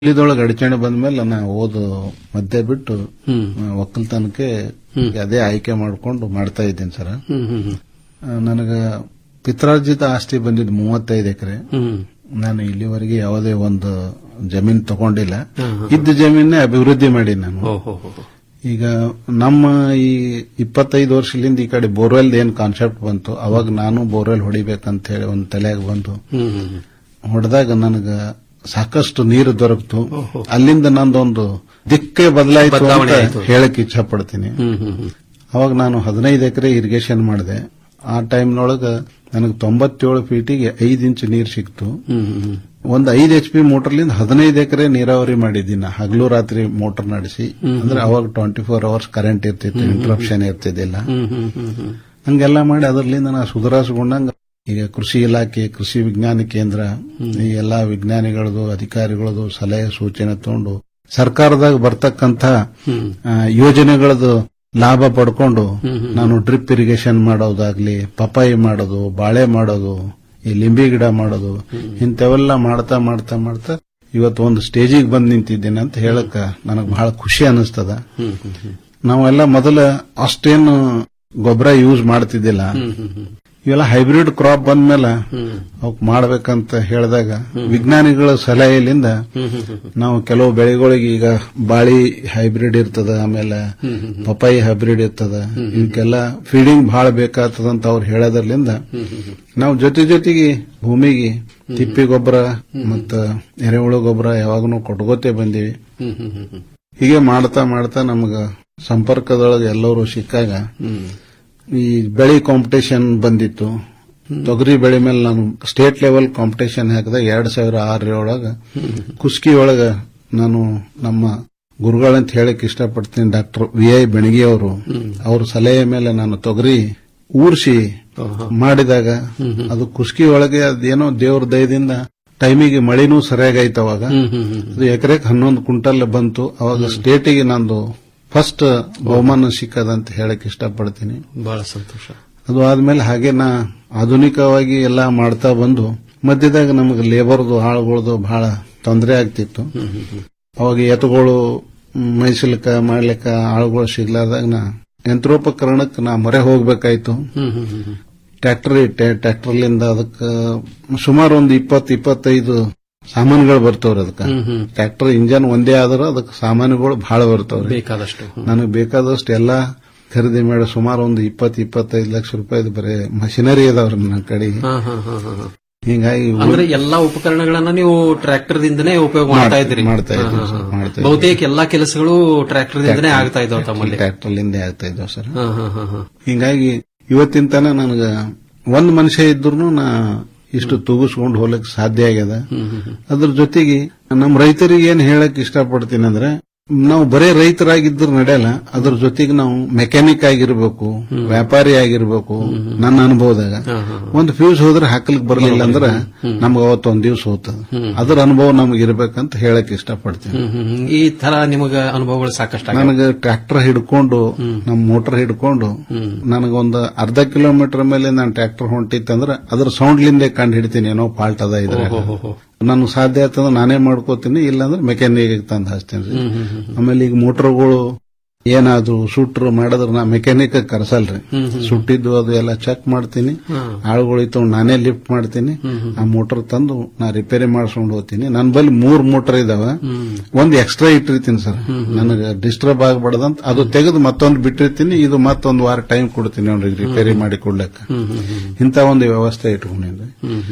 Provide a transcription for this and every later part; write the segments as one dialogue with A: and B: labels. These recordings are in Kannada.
A: ಇಲ್ಲಿದೊಳಗೆ ಅಡಚಣೆ ಬಂದ್ಮೇಲೆ ನಾ ಓದು ಮಧ್ಯೆ ಬಿಟ್ಟು
B: ಹ್ಮ್.
A: ಆ, ಒಕ್ಕಲ್ತನಕ್ಕೆ ಅದೇ ಆಯ್ಕೆ ಮಾಡ್ಕೊಂಡು ಮಾಡ್ತಾ ಇದ್ದೀನಿ ಸರ್
B: ಹ್ಮ್ ಹ್ಮ್ ಹ್ಮ್.
A: ನನಗ ಪಿತ್ರಾರ್ಜಿತ ಆಸ್ತಿ ಬಂದಿದ್ದು ಮೂವತ್ತೈದು ಎಕರೆ
B: ಹ್ಮ್
A: ನಾನು ಇಲ್ಲಿವರೆಗೆ ಯಾವುದೇ ಒಂದು ಜಮೀನ್ ತಗೊಂಡಿಲ್ಲ
B: ಹಾ, ಹಾ.
A: ಇದ್ದ ಜಮೀನೇ ಅಭಿವೃದ್ಧಿ ಮಾಡಿ ನಾನು
B: ಓ, ಹೋ, ಹೋ, ಹೋ.
A: ಈಗ ನಮ್ಮ ಈ ಇಪ್ಪತ್ತೈದು ವರ್ಷದಿಂದ ಈ ಕಡೆ ಬೋರ್ವೆಲ್ ಏನ್ ಕಾನ್ಸೆಪ್ಟ್ ಬಂತು ಅವಾಗ ನಾನು ಬೋರ್ವೆಲ್ ಹೊಡಿಬೇಕಂತ ಹೇಳಿ ಒಂದು ತಲೆಯಾಗ ಬಂತು
B: ಹ್ಮ್ ಹ್ಮ್ ಹ್ಮ್.
A: ಹೊಡೆದಾಗ ನನಗ ಸಾಕಷ್ಟು ನೀರು ದೊರಕ್ತು
B: ಓಹೋ.
A: ಅಲ್ಲಿಂದ ನಂದೊಂದು ದಿಕ್ಕೇ ಬದಲಾಯಿತು
B: ಬದಲಾವಣೆ
A: ಅಂತ
B: ಆಯ್ತು.
A: ಹೇಳಕ್ ಇಚ್ಛ ಪಡ್ತೀನಿ
B: ಹ್ಮ್ ಹ್ಮ್ ಹ್ಮ್.
A: ಅವಾಗ ನಾನು ಹದಿನೈದು ಎಕರೆ ಇರಿಗೇಷನ್ ಮಾಡಿದೆ ಆ ಟೈಮ್ನೊಳಗ ನನಗೆ ತೊಂಬತ್ತೇಳು ಫೀಟಿಗೆ ಐದು ಇಂಚ್ ನೀರು ಸಿಕ್ತು
B: ಹ್ಮ್ ಹ್ಮ್ ಹ್ಮ್.
A: ಒಂದು ಐದು ಎಚ್ ಪಿ ಮೋಟರ್ಲಿಂದ ಹದಿನೈದು ಎಕರೆ ನೀರಾವರಿ ಮಾಡಿದ್ದೀನಿ ನಾ. ಹಗಲು ರಾತ್ರಿ ಮೋಟರ್ ನಡೆಸಿ ಅಂದ್ರೆ ಅವಾಗ ಟ್ವೆಂಟಿ ಫೋರ್ ಅವರ್ಸ್ ಕರೆಂಟ್ ಇರ್ತಿತ್ತು ಇಂಟ್ರಪ್ಷನ್ ಇರ್ತಿದ್ದಿಲ್ಲ
B: ಹ್ಮ್ ಹ್ಮ್ ಹ್ಮ್ ಹ್ಮ್.
A: ಹಂಗೆಲ್ಲ ಮಾಡಿ ಅದರ್ಲಿಂದ ನಾ ಸುಧಾರಿಸಿಕೊಂಡಂಗ ಈಗ ಕೃಷಿ ಇಲಾಖೆ ಕೃಷಿ ವಿಜ್ಞಾನ ಕೇಂದ್ರ ಈ ಎಲ್ಲಾ ವಿಜ್ಞಾನಿಗಳದು ಅಧಿಕಾರಿಗಳದು ಸಲಹೆ ಸೂಚನೆ ತಗೊಂಡು ಸರ್ಕಾರದಾಗ ಬರ್ತಕ್ಕಂಥ
B: ಹ್ಮ್.
A: ಆ, ಯೋಜನೆಗಳದು ಲಾಭ ಪಡ್ಕೊಂಡು
B: ಹ್ಮ್ ಹ್ಮ್.
A: ನಾನು ಡ್ರಿಪ್ ಇರಿಗೇಷನ್ ಮಾಡೋದಾಗ್ಲಿ ಪಪಾಯಿ ಮಾಡೋದು ಬಾಳೆ ಮಾಡೋದು ಈ ಲಿಂಬಿ ಗಿಡ ಮಾಡೋದು ಇಂಥವೆಲ್ಲ ಮಾಡ್ತಾ ಮಾಡ್ತಾ ಮಾಡ್ತಾ ಇವತ್ತು ಒಂದು ಸ್ಟೇಜಿಗೆ ಬಂದ್ ನಿಂತಿದ್ದೇನೆ ಅಂತ ಹೇಳಕ್ ನನಗೆ ಬಹಳ ಖುಷಿ ಅನಿಸ್ತದ
B: ಹ್ಮ್ ಹ್ಮ್ ಹ್ಮ್.
A: ನಾವೆಲ್ಲ ಮೊದಲ ಅಷ್ಟೇನು ಗೊಬ್ಬರ ಯೂಸ್ ಮಾಡ್ತಿದ್ದಿಲ್ಲ
B: ಹ್ಮ್ ಹ್ಮ್ ಹ್ಮ್.
A: ಇವೆಲ್ಲ ಹೈಬ್ರಿಡ್ ಕ್ರಾಪ್ ಬಂದ್ಮೇಲೆ
B: ಹ್ಮ್.
A: ಅವಕ್ ಮಾಡ್ಬೇಕಂತ ಹೇಳಿದಾಗ ವಿಜ್ಞಾನಿಗಳ ಸಲಹೆಯಿಂದ
B: ಹ್ಮ್ ಹ್ಮ್ ಹ್ಮ್.
A: ನಾವು ಕೆಲವು ಬೆಳೆಗಳಿಗೆ ಈಗ ಬಾಳಿ ಹೈಬ್ರಿಡ್ ಇರ್ತದ ಆಮೇಲೆ
B: ಹ್ಮ್ ಹ್ಮ್ ಹ್ಮ್.
A: ಪಪಾಯಿ ಹೈಬ್ರಿಡ್ ಇರ್ತದ ಇವಕ್ಕೆಲ್ಲ ಫೀಡಿಂಗ್ ಬಹಳ ಬೇಕಾಗ್ತದಂತ ಅವ್ರು ಹೇಳೋದ್ರಲಿಂದ
B: ಹ್ಮ್ ಹ್ಮ್ ಹ್ಮ್.
A: ನಾವು ಜೊತೆ ಜೊತೆಗೆ ಭೂಮಿಗೆ ತಿಪ್ಪಿ ಗೊಬ್ಬರ ಮತ್ತ ಎರೆಹುಳು ಗೊಬ್ಬರ ಯಾವಾಗನೂ ಕೊಟ್ಕೋತೇ ಬಂದೀವಿ
B: ಹ್ಮ್ ಹ್ಮ್ ಹ್ಮ್ ಹ್ಮ್.
A: ಹೀಗೆ ಮಾಡ್ತಾ ಮಾಡ್ತಾ ನಮಗ ಸಂಪರ್ಕದೊಳಗೆ ಎಲ್ಲರೂ ಸಿಕ್ಕಾಗ
B: ಹ್ಮ್.
A: ಈ ಬೆಳಿ ಕಾಂಪಿಟೇಷನ್ ಬಂದಿತ್ತು ತೊಗರಿ ಬೆಳೆ ಮೇಲೆ ನಾನು ಸ್ಟೇಟ್ ಲೆವೆಲ್ ಕಾಂಪಿಟೇಷನ್ ಹಾಕಿದಾಗ ಎರಡ್ ಸಾವಿರ ಆರರೊಳಗ ಕುಸ್ಕಿ ಒಳಗ ನಾನು ನಮ್ಮ ಗುರುಗಳಂತ ಹೇಳಕ್ ಇಷ್ಟಪಡ್ತೀನಿ ಡಾಕ್ಟರ್ ವಿ ಐ ಬೆಣಗಿ ಅವರು ಅವ್ರ ಸಲಹೆ ಮೇಲೆ ನಾನು ತೊಗರಿ ಊರ್ಸಿ
B: ಓಹೋ.
A: ಮಾಡಿದಾಗ ಅದು ಕುಸ್ಕಿ ಒಳಗೆ ಅದೇನೋ ದೇವ್ರ ದಯದಿಂದ ಟೈಮಿಗೆ ಮಳಿನೂ ಸರಿಯಾಗೈತೆ ಅವಾಗ
B: ಹ್ಮ್ ಹ್ಮ್ ಹ್ಮ್.
A: ಅದು ಎಕರೆಗೆ ಹನ್ನೊಂದು ಕ್ವಿಂಟಲ್ ಬಂತು ಅವಾಗ ಸ್ಟೇಟಿಗೆ ನಂದು ಫಸ್ಟ್ ಬಹುಮಾನ ಸಿಕ್ಕದಂತ ಹೇಳಕ್ ಇಷ್ಟಪಡ್ತೀನಿ
B: ಬಹಳ ಸಂತೋಷ
A: ಅದು ಆದ್ಮೇಲೆ ಹಾಗೆ ನಾ ಆಧುನಿಕವಾಗಿ ಎಲ್ಲ ಮಾಡ್ತಾ ಬಂದು ಮಧ್ಯದಾಗ ನಮಗೆ ಲೇಬರ್ದು ಆಳುಗಳದು ಬಹಳ ತೊಂದರೆ ಆಗ್ತಿತ್ತು
B: ಹ್ಮ್ ಹ್ಮ್ ಹ್ಮ್.
A: ಅವಾಗ ಎತ್ತುಗಳು ಮೈಸಲಿಕ್ಕ ಮಾಡ್ಲಿಕ್ಕ ಆಳುಗಳು ಸಿಗ್ಲಾರ್ದಾಗ ನಾ ಯಂತ್ರೋಪಕರಣಕ್ಕೆ ನಾ ಮೊರೆ ಹೋಗ್ಬೇಕಾಯ್ತು
B: ಹ್ಮ್ ಹ್ಮ್ ಹ್ಮ್ ಹ್ಮ್.
A: ಟ್ರ್ಯಾಕ್ಟರ್ ಇಟ್ಟೆ ಟ್ರ್ಯಾಕ್ಟರ್ಲಿಂದ ಅದಕ್ಕೆ ಸುಮಾರು ಒಂದು ಇಪ್ಪತ್ತು ಇಪ್ಪತ್ತೈದು ಸಾಮಾನುಗಳು ಬರ್ತವ್ರಿ ಅದಕ್ಕೆ
B: ಹ್ಮ್ ಹ್ಮ್.
A: ಟ್ರ್ಯಾಕ್ಟರ್ ಇಂಜನ್ ಒಂದೇ ಆದ್ರೂ ಅದಕ್ಕೆ ಸಾಮಾನುಗಳು ಬಹಳ ಬರ್ತವ್ರಿ
B: ಬೇಕಾದಷ್ಟು ಹ್ಮ್.
A: ನನಗೆ ಬೇಕಾದಷ್ಟು ಎಲ್ಲ ಖರೀದಿ ಮಾಡಿ ಸುಮಾರು ಒಂದು ಇಪ್ಪತ್ತು ಇಪ್ಪತ್ತೈದು ಲಕ್ಷ ರೂಪಾಯಿ ಬರೀ ಮಷಿನರಿ ಅದಾವ್ರಿ ನನ್ನ ಕಡೆ
B: ಹಾ, ಹಾ, ಹಾ, ಹಾ, ಹಾ.
A: ಹಿಂಗಾಗಿ
B: ಅಂದ್ರೆ ಎಲ್ಲಾ ಉಪಕರಣಗಳನ್ನ ನೀವು ಟ್ರ್ಯಾಕ್ಟರ್ ದಿಂದನೇ ಉಪಯೋಗ ಮಾಡ್ತಾ ಇದ್ದೀರಿ
A: ಮಾಡ್ತಾ ಇದ್ದೀವಿ
B: ಹಾ, ಹಾ,
A: ಸರ್,
B: ಹಾ.
A: ಮಾಡ್ತಾ ಇದ್ದೀವಿ.
B: ಬಹುತೇಕ ಎಲ್ಲಾ ಕೆಲಸಗಳು ಟ್ರ್ಯಾಕ್ಟರ್ ದಿಂದನೇ ಆಗ್ತಾ ಇದಾವ ತಮ್ಮಲ್ಲಿ
A: ಟ್ರ್ಯಾಕ್ಟರ್ಲಿಂದ ಆಗ್ತಾ ಇದ್ದಾವ ಸರ್
B: ಹಾ, ಹಾ, ಹಾ, ಹಾ.
A: ಹಿಂಗಾಗಿ ಇವತ್ತಿನ ತನ ನನಗ ಒಂದ್ ಮನುಷ್ಯ ಇದ್ರು ನಾ ಇಷ್ಟು ತೂಗಿಸ್ಕೊಂಡು ಹೋಗ್ಲಿಕ್ಕೆ ಸಾಧ್ಯ ಆಗ್ಯದ
B: ಹ್ಮ್, ಹ್ಮ್, ಹ್ಮ್.
A: ಅದ್ರ ಜೊತೆಗೆ ನಮ್ಮ ರೈತರಿಗೆ ಏನ್ ಹೇಳಕ್ ಇಷ್ಟಪಡ್ತೀನಿ ಅಂದ್ರೆ ನಾವು ಬರೇ ರೈತರಾಗಿದ್ರು ನಡೆಯಲ್ಲ ಅದ್ರ ಜೊತೆಗೆ ನಾವು ಮೆಕ್ಯಾನಿಕ್ ಆಗಿರ್ಬೇಕು ವ್ಯಾಪಾರಿ ಆಗಿರ್ಬೇಕು ನನ್ನ ಅನುಭವದಾಗ
B: ಹಾ, ಹಾ, ಹಾ.
A: ಒಂದು ಫ್ಯೂಸ್ ಹೋದ್ರೆ ಹಾಕ್ಲಿಕ್ ಬರ್ಲಿಲ್ಲ ಅಂದ್ರೆ ನಮ್ಗೆ ಅವತ್ತು ಒಂದ್ ದಿವ್ಸ ಹೋಗ್ತದ ಅದ್ರ ಅನುಭವ ನಮ್ಗೆ ಇರ್ಬೇಕಂತ ಹೇಳಕ್ ಇಷ್ಟಪಡ್ತೀನಿ
B: ಹ್ಮ್, ಹ್ಮ್, ಹ್ಮ್. ಈ ತರ ನಿಮಗ ಅನುಭವಗಳು ಸಾಕಷ್ಟು
A: ನನಗೆ ಟ್ರ್ಯಾಕ್ಟರ್ ಹಿಡ್ಕೊಂಡು ನಮ್ಮ ಮೋಟರ್ ಹಿಡ್ಕೊಂಡು ನನಗೊಂದು ಅರ್ಧ ಕಿಲೋಮೀಟರ್ ಮೇಲೆ ನಾನು ಟ್ರ್ಯಾಕ್ಟರ್ ಹೊಂಟಿತ್ತಂದ್ರೆ ಅದ್ರ ಸೌಂಡ್ಲಿಂದೇ ಕಂಡು ಹಿಡ್ತೀನಿ ಏನೋ ಫಾಲ್ಟ್ ಅದ ಇದ್ರೆ ನನಗೆ ಸಾಧ್ಯ ಆಯ್ತಂದ್ರೆ ನಾನೇ ಮಾಡ್ಕೋತೀನಿ ಇಲ್ಲಾಂದ್ರೆ ಮೆಕ್ಯಾನಿಕ್ ತಂದು ಹಚ್ತೀನಿ ರೀ. ಆಮೇಲೆ ಈಗ ಮೋಟರ್ಗಳು ಏನಾದ್ರು ಸುಟ್ರು ಮಾಡಿದ್ರೆ ನಾ ಮೆಕ್ಯಾನಿಕ್ ಕರ್ಸಲ್ರಿ ಸುಟ್ಟಿದ್ದು ಅದು ಎಲ್ಲ ಚೆಕ್ ಮಾಡ್ತೀನಿ ಆಳುಗಳು ಇತ್ತು ನಾನೇ ಲಿಫ್ಟ್ ಮಾಡ್ತೀನಿ ಆ ಮೋಟರ್ ತಂದು ನಾ ರಿಪೇರಿ ಮಾಡಿಸ್ಕೊಂಡು ಹೋಗ್ತೀನಿ ನನ್ನ ಬಳಿ ಮೂರ್ ಮೋಟರ್ ಇದಾವ ಒಂದ್ ಎಕ್ಸ್ಟ್ರಾ ಇಟ್ಟಿರ್ತೀನಿ ಸರ್ ನನಗೆ ಡಿಸ್ಟರ್ಬ್ ಆಗಬಾರ್ದಂತ ಅದು ತೆಗೆದು ಮತ್ತೊಂದು ಬಿಟ್ಟಿರ್ತೀನಿ ಇದು ಮತ್ತೊಂದು ವಾರ ಟೈಮ್ ಕೊಡ್ತೀನಿ ಅವ್ರಿಗೆ ರಿಪೇರಿ ಮಾಡಿ ಕೊಡ್ಲಿಕ್ಕೆ ಇಂಥ ಒಂದು ವ್ಯವಸ್ಥೆ ಇಟ್ಕೊಂಡಿದ್ದೆ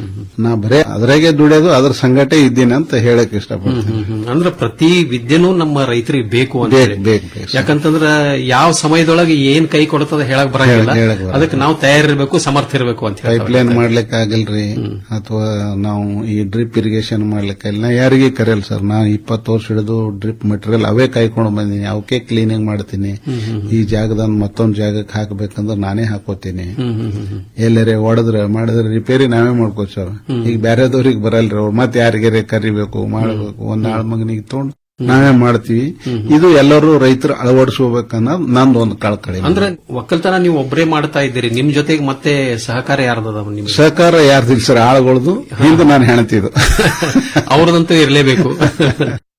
A: ನಾ ಬರೇ ಅದ್ರಾಗೆ ದುಡಿಯೋದು ಅದ್ರ ಸಂಗಟೆ ಇದ್ದೀನಿ ಅಂತ ಹೇಳಕ್ ಇಷ್ಟಪಡ್ತೀನಿ
B: ಹ್ಮ್, ಹ್ಮ್. ಅಂದ್ರೆ ಪ್ರತಿ ವಿದ್ಯೆನೂ ನಮ್ಮ ರೈತರಿಗೆ ಬೇಕು ಅಂತ
A: ಬೇಕು
B: ಹೇಳಿ.
A: ಬೇಕು ಬೇಕು
B: ಯಾಕಂತಂದ್ರ ಯಾವ ಸಮಯದೊಳಗೆ ಏನ್ ಕೈ ಕೊಡ್ತದ ಹೇಳಕ್ ಬರಂಗಿಲ್ಲ
A: ಹೇಳಕ್ ಬರಲ್ಲ.
B: ಅದಕ್ಕೆ ನಾವು ತಯಾರಿರ್ಬೇಕು ಸಮರ್ಥ ಇರಬೇಕು ಅಂತ
A: ಪೈಪ್
B: ಹೇಳ್ತಾರೆ.
A: ಲೈನ್ ಮಾಡ್ಲಿಕ್ಕೆ ಆಗಲ್ರಿ ಅಥವಾ ನಾವು ಈ ಡ್ರಿಪ್ ಇರಿಗೇಷನ್ ಮಾಡ್ಲಿಕ್ಕೆ ನಾ ಯಾರಿಗೆ ಕರೆಯಲ್ಲ ಸರ್ ನಾ ಇಪ್ಪತ್ತು ವರ್ಷ ಹಿಡಿದು ಡ್ರಿಪ್ ಮೆಟೀರಿಯಲ್ ಅವೇ ಕಾಯ್ಕೊಂಡು ಬಂದೀನಿ ಅವಕ್ಕೆ ಕ್ಲೀನಿಂಗ್ ಮಾಡ್ತೀನಿ ಈ ಜಾಗದ ಮತ್ತೊಂದ್ ಜಾಗಕ್ಕೆ ಹಾಕ್ಬೇಕಂದ್ರೆ ನಾನೇ ಹಾಕೋತೀನಿ
B: ಹ್ಮ್, ಹ್ಮ್, ಹ್ಮ್, ಹ್ಮ್.
A: ಎಲ್ಲರೇ ಹೊಡೆದ್ರೆ ಮಾಡಿದ್ರೆ ರಿಪೇರಿ ನಾವೇ ಮಾಡ್ಕೋತೀವಿ ಸರ್ ಈಗ ಬೇರೆದವ್ರಿಗೆ ಬರಲ್ರಿ ಅವ್ರು ಮತ್ತೆ ಯಾರಿಗಾರೆ ಕರಿಬೇಕು ಮಾಡಬೇಕು ಒಂದ್ ಆಳ್ ಮಗನಿಗೆ ತಗೊಂಡು ನಾವೇ ಮಾಡ್ತೀವಿ ಇದು ಎಲ್ಲರೂ ರೈತರು ಅಳವಡಿಸ್ಕೋಬೇಕನ್ನೋದು ನಂದು ಒಂದು ಕಳಕಳಿ
B: ಅಂದ್ರೆ ಒಕ್ಕಲ್ತನ ನೀವು ಒಬ್ಬರೇ ಮಾಡ್ತಾ ಇದ್ದೀರಿ ನಿಮ್ ಜೊತೆಗೆ ಮತ್ತೆ ಸಹಕಾರ ಯಾರ್ದದ ನಿಮ್ಗೆ
A: ಸಹಕಾರ ಯಾರ್ದಿಲ್ಲ ಸರ್ ಆಳುಗಳದು ಹಿಂದೆ ನಾನು ಹೆಣತಿದ್ದು
B: ಅವ್ರದಂತೂ ಇರಲೇಬೇಕು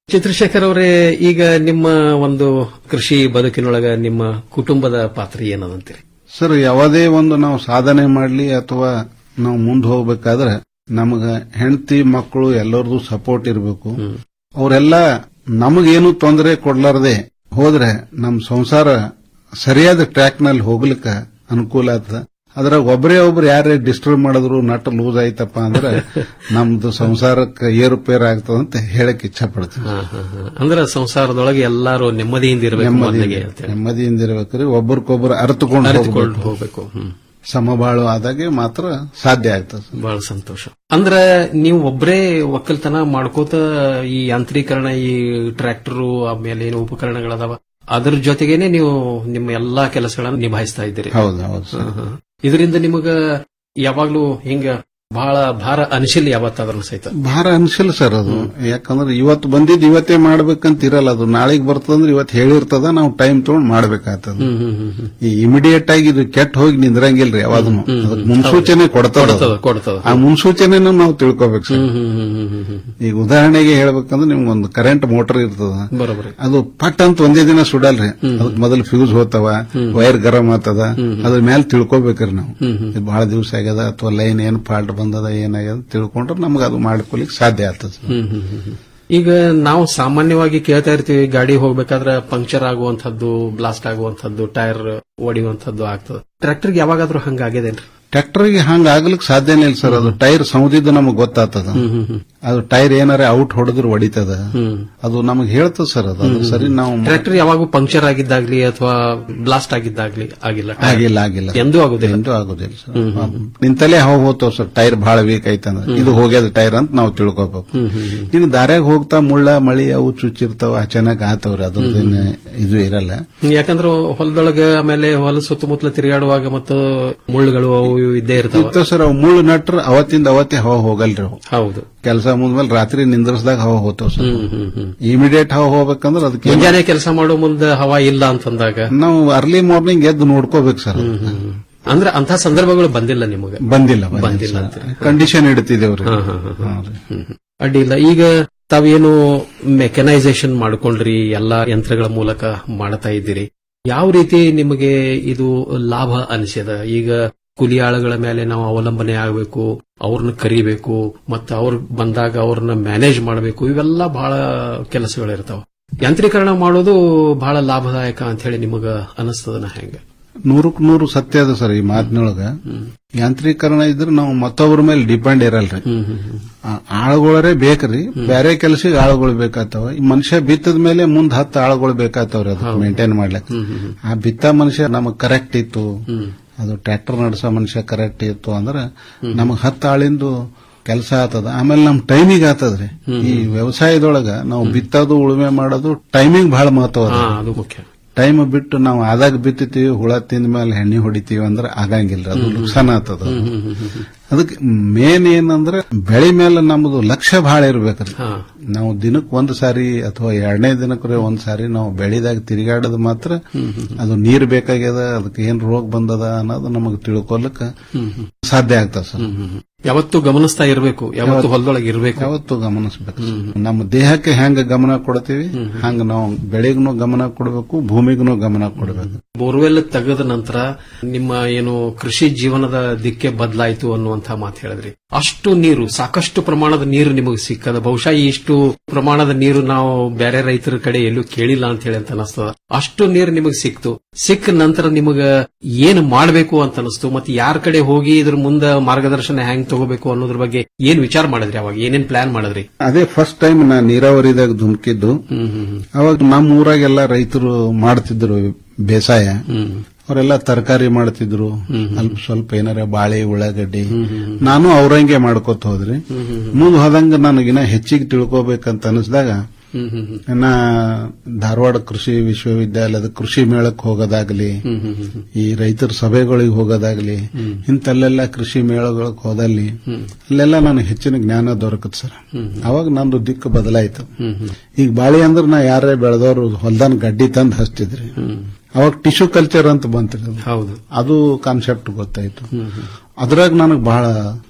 B: ಚಿತ್ರಶೇಖರ್ ಅವರೇ ಈಗ ನಿಮ್ಮ ಒಂದು ಕೃಷಿ ಬದುಕಿನೊಳಗ ನಿಮ್ಮ ಕುಟುಂಬದ ಪಾತ್ರ ಏನದಂತೀರಿ
A: ಸರ್ ಯಾವುದೇ ಒಂದು ನಾವು ಸಾಧನೆ ಮಾಡಲಿ ಅಥವಾ ನಾವು ಮುಂದೆ ಹೋಗ್ಬೇಕಾದ್ರೆ ನಮಗ ಹೆಂಡತಿ ಮಕ್ಕಳು ಎಲ್ಲರದು ಸಪೋರ್ಟ್ ಇರಬೇಕು ಅವರೆಲ್ಲ ನಮಗೇನು ತೊಂದರೆ ಕೊಡ್ಲಾರ್ದೆ ಹೋದ್ರೆ ನಮ್ ಸಂಸಾರ ಸರಿಯಾದ ಟ್ರ್ಯಾಕ್ ನಲ್ಲಿ ಹೋಗ್ಲಿಕ್ಕೆ ಅನುಕೂಲ ಆಗ್ತದ ಅದ್ರಾಗ ಒಬ್ಬರೇ ಒಬ್ರು ಯಾರೇ ಡಿಸ್ಟರ್ಬ್ ಮಾಡಿದ್ರು ನಟ್ ಲೂಸ್ ಆಯ್ತಪ್ಪ ಅಂದ್ರೆ ನಮ್ದು ಸಂಸಾರಕ್ಕೆ ಏರುಪೇರು ಆಗ್ತದಂತ ಹೇಳಕ್ ಇಚ್ಛೆ ಪಡ್ತೀನಿ
B: ಹಾ, ಹಾ, ಹಾ. ಅಂದ್ರೆ ಸಂಸಾರದೊಳಗೆ ಎಲ್ಲಾರು ನೆಮ್ಮದಿಯಿಂದ ಇರಬೇಕು ಮೊದಲಿಗೆ ಅಂತೇಳಿ.
A: ನೆಮ್ಮದಿಯಿಂದ ಇರ್ಬೇಕ್ರಿ ಒಬ್ಬರಿಗೊಬ್ಬರು ಅರ್ಥಕೊಂಡು
B: ಅರಿತುಕೊಂಡು
A: ಹೋಗ್ಬೇಕು.
B: ಹೋಗ್ಬೇಕು ಹ್ಮ್.
A: ಸಮಬಾಳು ಆದಾಗೆ ಮಾತ್ರ ಸಾಧ್ಯ ಆಗ್ತದೆ
B: ಬಹಳ ಸಂತೋಷ ಅಂದ್ರ ನೀವು ಒಬ್ಬರೇ ಒಕ್ಕಲ್ತನ ಮಾಡ್ಕೋತ ಈ ಯಾಂತ್ರೀಕರಣ ಈ ಟ್ರ್ಯಾಕ್ಟರ್ ಆಮೇಲೆ ಏನು ಉಪಕರಣಗಳದಾವ ಅದ್ರ ಜೊತೆಗೇನೆ ನೀವು ನಿಮ್ಮ ಎಲ್ಲಾ ಕೆಲಸಗಳನ್ನ ನಿಭಾಯಿಸ್ತಾ ಇದ್ದೀರಿ
A: ಹೌದು ಹೌದು ಸರ್
B: ಹಾ, ಹಾ. ಇದರಿಂದ ನಿಮಗ ಯಾವಾಗ್ಲೂ ಹಿಂಗ ಬಹಳ ಭಾರ ಅನಿಸಿಲ್ಲ ಯಾವತ್ತಾದ್ರೂ ಸಹಿತ
A: ಭಾರ ಅನ್ಸಿಲ್ಲ ಸರ್ ಅದು ಯಾಕಂದ್ರೆ ಇವತ್ತು ಬಂದಿದ್ದು ಇವತ್ತೇ ಮಾಡ್ಬೇಕಂತ ಇರಲ್ಲ ಅದು ನಾಳೆಗೆ ಬರ್ತದಂದ್ರೆ ಇವತ್ತು ಹೇಳಿರ್ತದ ನಾವು ಟೈಮ್ ತಗೊಂಡ್ ಮಾಡ್ಬೇಕಾಗ್ತದ
B: ಹ್ಮ್ ಹ್ಮ್ ಹ್ಮ್ ಹ್ಮ್.
A: ಈ ಇಮಿಡಿಯೇಟ್ ಆಗಿ ಇದು ಕೆಟ್ಟ ಹೋಗಿ ನಿಂದ್ರಂಗಿಲ್ರಿ ಯಾವ್ದನ್ನು ಅದಕ್ಕೆ ಮುನ್ಸೂಚನೆ ಕೊಡ್ತದ
B: ಕೊಡ್ತದ ಕೊಡ್ತದ
A: ಆ ಮುನ್ಸೂಚನೆನೂ ನಾವು ತಿಳ್ಕೊಬೇಕು ಸರ್
B: ಹ್ಮ್ ಹ್ಮ್ ಹ್ಮ್ ಹ್ಮ್ ಹ್ಮ್ ಹ್ಮ್.
A: ಈಗ ಉದಾಹರಣೆಗೆ ಹೇಳ್ಬೇಕಂದ್ರೆ ನಿಮ್ಗೆ ಒಂದು ಕರೆಂಟ್ ಮೋಟರ್ ಇರ್ತದ
B: ಬರೋಬರಿ
A: ಅದು ಪಟ್ ಅಂತ ಒಂದೇ ದಿನ ಸುಡಲ್ರಿ ಅದಕ್ಕೆ ಮೊದಲು ಫ್ಯೂಸ್ ಹೋಗ್ತಾವ ವೈರ್ ಗರಂ ಆಗ್ತದ ಅದ್ರ ಮೇಲೆ ತಿಳ್ಕೊಬೇಕ್ರಿ ನಾವು ಇದು ಬಹಳ ದಿವಸ ಆಗ್ಯದ ಅಥವಾ ಲೈನ್ ಏನ್ ಫಾಲ್ಟ್ ಬಂದದ ಏನಾಗ್ಯದ ತಿಳ್ಕೊಂಡ್ರೆ ನಮ್ಗೆ ಅದು ಮಾಡ್ಕೊಲಿಕ್ಕೆ ಸಾಧ್ಯ ಆಗ್ತದೆ
B: ಹ್ಮ್ ಹ್ಮ್ ಹ್ಮ್ ಹ್ಮ್. ಈಗ ನಾವು ಸಾಮಾನ್ಯವಾಗಿ ಕೇಳ್ತಾ ಇರ್ತೀವಿ ಗಾಡಿ ಹೋಗ್ಬೇಕಾದ್ರೆ ಪಂಕ್ಚರ್ ಆಗುವಂತದ್ದು ಬ್ಲಾಸ್ಟ್ ಆಗುವಂತದ್ದು ಟೈರ್ ಒಡೆಯುವಂತದ್ದು ಆಗ್ತದೆ ಟ್ರ್ಯಾಕ್ಟರ್ಗೆ ಯಾವಾಗಾದ್ರೂ ಹಂಗಾಗ್ಯದೇನ್ರಿ
A: ಟ್ರ್ಯಾಕ್ಟರ್ಗೆ ಹಂಗ ಆಗ್ಲಿಕ್ಕೆ ಸಾಧ್ಯನೇ ಇಲ್ಲ ಸರ್ ಅದು ಟೈರ್ ಸೌದಿದ್ದು ನಮಗೆ ಗೊತ್ತಾಗ್ತದ
B: ಹ್ಮ್ ಹ್ಮ್ ಹ್ಮ್
A: ಅದು ಟೈರ್ ಏನಾರ ಔಟ್ ಹೊಡೆದ್ರು ಹೊಡಿತದ
B: ಹ್ಮ್
A: ಅದು ನಮಗೆ ಹೇಳ್ತದ ಸರ್ ಅದು ಅದು ಸರಿ ನಾವು
B: ಟ್ರ್ಯಾಕ್ಟರ್ ಯಾವಾಗೂ ಪಂಕ್ಚರ್ ಆಗಿದ್ದಾಗ್ಲಿ ಅಥವಾ ಬ್ಲಾಸ್ಟ್ ಆಗಿದ್ದಾಗ್ಲಿ ಆಗಿಲ್ಲ ಟೈರ್.
A: ಆಗಿಲ್ಲ ಆಗಿಲ್ಲ
B: ಎಂದೂ ಆಗುದಿಲ್ಲ
A: ಎಂದೂ ಆಗುದಿಲ್ಲ ಸರ್ ನಿಂತಲೇ ಹಾವು ಹೋಗ್ತಾವ ಸರ್ ಟೈರ್ ಬಹಳ ವೀಕ್ ಐತಂದ್ರೆ ಇದು ಹೋಗ್ಯದ ಟೈರ್ ಅಂತ ನಾವು ತಿಳ್ಕೊಬೇಕು
B: ಹ್ಮ್ ಹ್ಮ್ ಹ್ಮ್.
A: ಇನ್ನು ದಾರ್ಯಾಗ ಹೋಗ್ತಾ ಮುಳ್ಳ ಮಳಿ ಅವು ಚುಚ್ಚಿರ್ತಾವ ಚೆನ್ನಾಗ್ ಆತವ್ರಿ ಅದ್ರದ್ದೇನು ಇದು ಇರಲ್ಲ
B: ಯಾಕಂದ್ರೆ ಹೊಲದೊಳಗ ಆಮೇಲೆ ಹೊಲ ಸುತ್ತಮುತ್ತಲ ತಿರುಗಾಡುವಾಗ ಮತ್ತು ಮುಳ್ಳುಗಳು ಅವು ಇವು ಇದ್ದೇ ಇರ್ತಾವ
A: ಇರ್ತಾವ ಸರ್ ಅವು ಮುಳ್ಳು ನಟ್ರ ಅವತ್ತಿಂದ ಅವತ್ತೇ ಹವಾ ಹೋಗಲ್ರಿ ಅವು
B: ಹೌದು
A: ಕೆಲಸ ಮುದ್ಮೇಲೆ ರಾತ್ರಿ ನಿಂದ್ರಸ್ದಾಗ ಹವಾ ಹೋಗ್ತಾವ ಸರ್
B: ಹ್ಮ್ ಹ್ಮ್ ಹ್ಮ್
A: ಇಮಿಡಿಯೇಟ್ ಹವಾ ಹೋಗ್ಬೇಕಂದ್ರೆ ಅದಕ್ಕೆ
B: ಮುಂಜಾನೆ ಕೆಲಸ ಮಾಡೋ ಮುಂದೆ ಹವಾ ಇಲ್ಲ ಅಂತಂದಾಗ
A: ನಾವು ಅರ್ಲಿ ಮಾರ್ನಿಂಗ್ ಎದ್ದು ನೋಡ್ಕೋಬೇಕು ಸರ್
B: ಹ್ಮ್ ಹ್ಮ್ ಹ್ಮ್. ಅಂದ್ರೆ ಅಂತ ಸಂದರ್ಭಗಳು ಬಂದಿಲ್ಲ ನಿಮಗೆ
A: ಬಂದಿಲ್ಲ
B: ಬಂದಿಲ್ಲ ಅಂತೀರಿ.
A: ಕಂಡೀಷನ್ ಇಡ್ತಿದ್ದೇವ್ರಿ
B: ಹಾ, ಹಾ, ಹಾ, ಹಾ.
A: ಹಾ ರೀ.
B: ಹ್ಮ್ ಹ್ಮ್. ಅಡ್ಡಿಲ್ಲ ಈಗ ತಾವೇನು ಮೆಕನೈಸೇಷನ್ ಮಾಡ್ಕೊಂಡ್ರಿ ಎಲ್ಲಾ ಯಂತ್ರಗಳ ಮೂಲಕ ಮಾಡ್ತಾ ಇದ್ದೀರಿ ಯಾವ ರೀತಿ ನಿಮಗೆ ಇದು ಲಾಭ ಅನಿಸ್ಯದ ಈಗ ಕೂಲಿ ಆಳುಗಳ ಮೇಲೆ ನಾವು ಅವಲಂಬನೆ ಆಗಬೇಕು ಅವ್ರನ್ನ ಕರಿಬೇಕು ಮತ್ತೆ ಅವ್ರು ಬಂದಾಗ ಅವ್ರನ್ನ ಮ್ಯಾನೇಜ್ ಮಾಡಬೇಕು ಇವೆಲ್ಲ ಬಹಳ ಕೆಲಸಗಳಿರ್ತಾವ ಯಾಂತ್ರೀಕರಣ ಮಾಡೋದು ಬಹಳ ಲಾಭದಾಯಕ ಅಂತ ಹೇಳಿ ನಿಮಗ ಅನಿಸ್ತದನ ಹೆಂಗ
A: ನೂರಕ್ ನೂರು ಸತ್ಯ ಅದ ಸರ್ ಈ ಮಾತಿನೊಳಗ ಯಾಂತ್ರೀಕರಣ ಇದ್ರೆ ನಾವು ಮತ್ತೊಬ್ಬರ ಮೇಲೆ ಡಿಪೆಂಡ್ ಇರಲ್ರಿ
B: ಹ್ಮ್ ಹ್ಮ್ ಹ್ಮ್
A: ಆ ಆಳುಗಳರೇ ಬೇಕ್ರಿ ಬೇರೆ ಕೆಲಸಕ್ಕೆ ಆಳುಗಳು ಬೇಕಾಗ್ತಾವ ಈ ಮನುಷ್ಯ ಬಿತ್ತದ ಮೇಲೆ ಮುಂದ್ ಹತ್ತು ಆಳುಗಳು ಬೇಕಾಗ್ತಾವ್ರಿ ಅದಕ್ಕೆ ಮೇಂಟೈನ್ ಮಾಡ್ಲಿಕ್ಕೆ
B: ಹ್ಮ್ ಹ್ಮ್
A: ಆ ಬಿತ್ತ ಮನುಷ್ಯ ನಮಗ್ ಕರೆಕ್ಟ್ ಇತ್ತು
B: ಹ್ಮ್
A: ಅದು ಟ್ರ್ಯಾಕ್ಟರ್ ನಡೆಸೋ ಮನುಷ್ಯ ಕರೆಕ್ಟ್ ಇತ್ತು ಅಂದ್ರೆ ನಮಗ್ ಹತ್ತು ಆಳಿಂದು ಕೆಲಸ ಆತದ ಆಮೇಲೆ ನಮ್ ಟೈಮಿಂಗ್ ಆತದ್ರಿ ಈ ವ್ಯವಸಾಯದೊಳಗ ನಾವು ಬಿತ್ತೋದು ಉಳುಮೆ ಮಾಡೋದು ಟೈಮಿಂಗ್ ಬಹಳ ಮಹತ್ವ ಅದ
B: ಹಾ ಅದು ಮುಖ್ಯ
A: ಟೈಮ್ ಬಿಟ್ಟು ನಾವು ಆದಾಗ ಬಿತ್ತಿತೀವಿ ಹುಳ ತಿಂದ ಮೇಲೆ ಎಣ್ಣೆ ಹೊಡಿತೀವಿ ಅಂದ್ರೆ ಆಗಂಗಿಲ್ಲ ಅದು ನುಕ್ಸಾನ ಆಗ್ತದ
B: ಹ್ಮ್ ಹ್ಮ್ ಹ್ಮ್ ಹ್ಮ್
A: ಅದಕ್ಕೆ ಮೇನ್ ಏನಂದ್ರೆ ಬೆಳೆ ಮೇಲೆ ನಮ್ದು ಲಕ್ಷ್ಯ ಬಹಳ ಇರ್ಬೇಕ್ರಿ
B: ಹಾ
A: ನಾವು ದಿನಕ್ಕೆ ಒಂದ್ ಸಾರಿ ಅಥವಾ ಎರಡನೇ ದಿನಕ್ಕೆ ಒಂದ್ ಸಾರಿ ನಾವು ಬೆಳೆದಾಗ ತಿರುಗಾಡೋದು ಮಾತ್ರ ಅದು ನೀರ್ ಬೇಕಾಗ್ಯದ ಅದಕ್ಕೆ ಏನ್ ರೋಗ ಬಂದದ ಅನ್ನೋದು ನಮಗೆ ತಿಳ್ಕೊಳಕ್
B: ಹ್ಮ್ ಹ್ಮ್
A: ಸಾಧ್ಯ ಆಗ್ತದ ಸರ್
B: ಹ್ಮ್ ಹ್ಮ್. ಯಾವತ್ತು ಗಮನಿಸ್ತಾ ಇರಬೇಕು ಯಾವತ್ತು ಹೊಲದೊಳಗೆ ಇರಬೇಕು
A: ಯಾವತ್ತು ಗಮನಿಸ್ಬೇಕು ನಮ್ಮ ದೇಹಕ್ಕೆ ಹೆಂಗ ಗಮನ ಕೊಡ್ತೀವಿ ಹಂಗ ನಾವು ಬೆಳೆಗೂ ಗಮನ ಕೊಡಬೇಕು ಭೂಮಿಗೂ ಗಮನ ಕೊಡಬೇಕು
B: ಬೋರ್ವೆಲ್ ತೆಗೆದ ನಂತರ ನಿಮ್ಮ ಏನು ಕೃಷಿ ಜೀವನದ ದಿಕ್ಕೆ ಬದಲಾಯಿತು ಅನ್ನುವಂತ ಮಾತು ಹೇಳಿದ್ರಿ ಅಷ್ಟು ನೀರು ಸಾಕಷ್ಟು ಪ್ರಮಾಣದ ನೀರು ನಿಮಗೆ ಸಿಕ್ಕದ ಬಹುಶಃ ಇಷ್ಟು ಪ್ರಮಾಣದ ನೀರು ನಾವು ಬೇರೆ ರೈತರ ಕಡೆ ಎಲ್ಲೂ ಕೇಳಿಲ್ಲ ಅಂತ ಹೇಳಿ ಅಂತ ಅನಿಸ್ತದ ಅಷ್ಟು ನೀರು ನಿಮಗೆ ಸಿಕ್ತು ಸಿಕ್ಕ ನಂತರ ನಿಮಗ ಏನ್ ಮಾಡಬೇಕು ಅಂತ ಅನಿಸ್ತು ಮತ್ತೆ ಯಾರ ಕಡೆ ಹೋಗಿ ಇದ್ರ ಮುಂದೆ ಮಾರ್ಗದರ್ಶನ ಹೆಂಗ್ ತಗೋಬೇಕು ಅನ್ನೋದ್ರ ಬಗ್ಗೆ ಏನ್ ವಿಚಾರ ಮಾಡಿದ್ರಿ ಅವಾಗ ಏನೇನ್ ಪ್ಲಾನ್ ಮಾಡಿದ್ರಿ
A: ಅದೇ ಫಸ್ಟ್ ಟೈಮ್ ನಾ ನೀರಾವರಿದಾಗ ಧುಮುಕಿದ್ದು
B: ಹ್ಮ್ ಹ್ಮ್ ಹ್ಮ್
A: ಅವಾಗ ನಮ್ಮ ಊರಾಗೆಲ್ಲ ರೈತರು ಮಾಡ್ತಿದ್ರು ಬೇಸಾಯ
B: ಹ್ಮ್
A: ಅವರೆಲ್ಲ ತರಕಾರಿ ಮಾಡ್ತಿದ್ರು ಅಲ್ಪ ಸ್ವಲ್ಪ ಏನಾರ ಬಾಳೆ ಉಳ್ಳಾಗಡ್ಡಿ ನಾನು ಅವ್ರಂಗೆ ಮಾಡ್ಕೊತ ಹೋದ್ರಿ ಮುಂದ್ ಹೋದಂಗ ನನಗಿನ್ನ ಹೆಚ್ಚಿಗೆ ತಿಳ್ಕೊಬೇಕಂತ ಅನಿಸ್ದಾಗ
B: ಹ್ಮ್ ಹ್ಮ್ ಹ್ಮ್
A: ನಾ ಧಾರವಾಡ ಕೃಷಿ ವಿಶ್ವವಿದ್ಯಾಲಯದ ಕೃಷಿ ಮೇಳಕ್ಕೆ ಹೋಗೋದಾಗ್ಲಿ
B: ಹ್ಮ್ ಹ್ಮ್ ಹ್ಮ್
A: ಈ ರೈತರ ಸಭೆಗಳಿಗೆ ಹೋಗೋದಾಗ್ಲಿ ಇಂತಲ್ಲೆಲ್ಲ ಕೃಷಿ ಮೇಳಗಳಿಗೆ ಹೋದಲ್ಲಿ ಅಲ್ಲೆಲ್ಲ ನನಗೆ ಹೆಚ್ಚಿನ ಜ್ಞಾನ ದೊರಕತ್ ಸರ್ ಅವಾಗ ನಂದು ದಿಕ್ಕು ಬದಲಾಯ್ತು
B: ಹ್ಮ್ ಹ್ಮ್
A: ಈಗ ಬಾಳೆ ಅಂದ್ರೆ ನಾ ಯಾರೇ ಬೆಳೆದವರು ಹೊಲ್ದಾನ್ ಗಡ್ಡಿ ತಂದು ಹಚ್ತಿದ್ರಿ ಅವಾಗ ಟಿಶ್ಯೂ ಕಲ್ಚರ್ ಅಂತ ಬಂತ್ರಿ ಅದು.
B: ಹೌದು
A: ಅದು ಕಾನ್ಸೆಪ್ಟ್ ಗೊತ್ತಾಯ್ತು ಅದ್ರಾಗ ನನಗೆ ಬಹಳ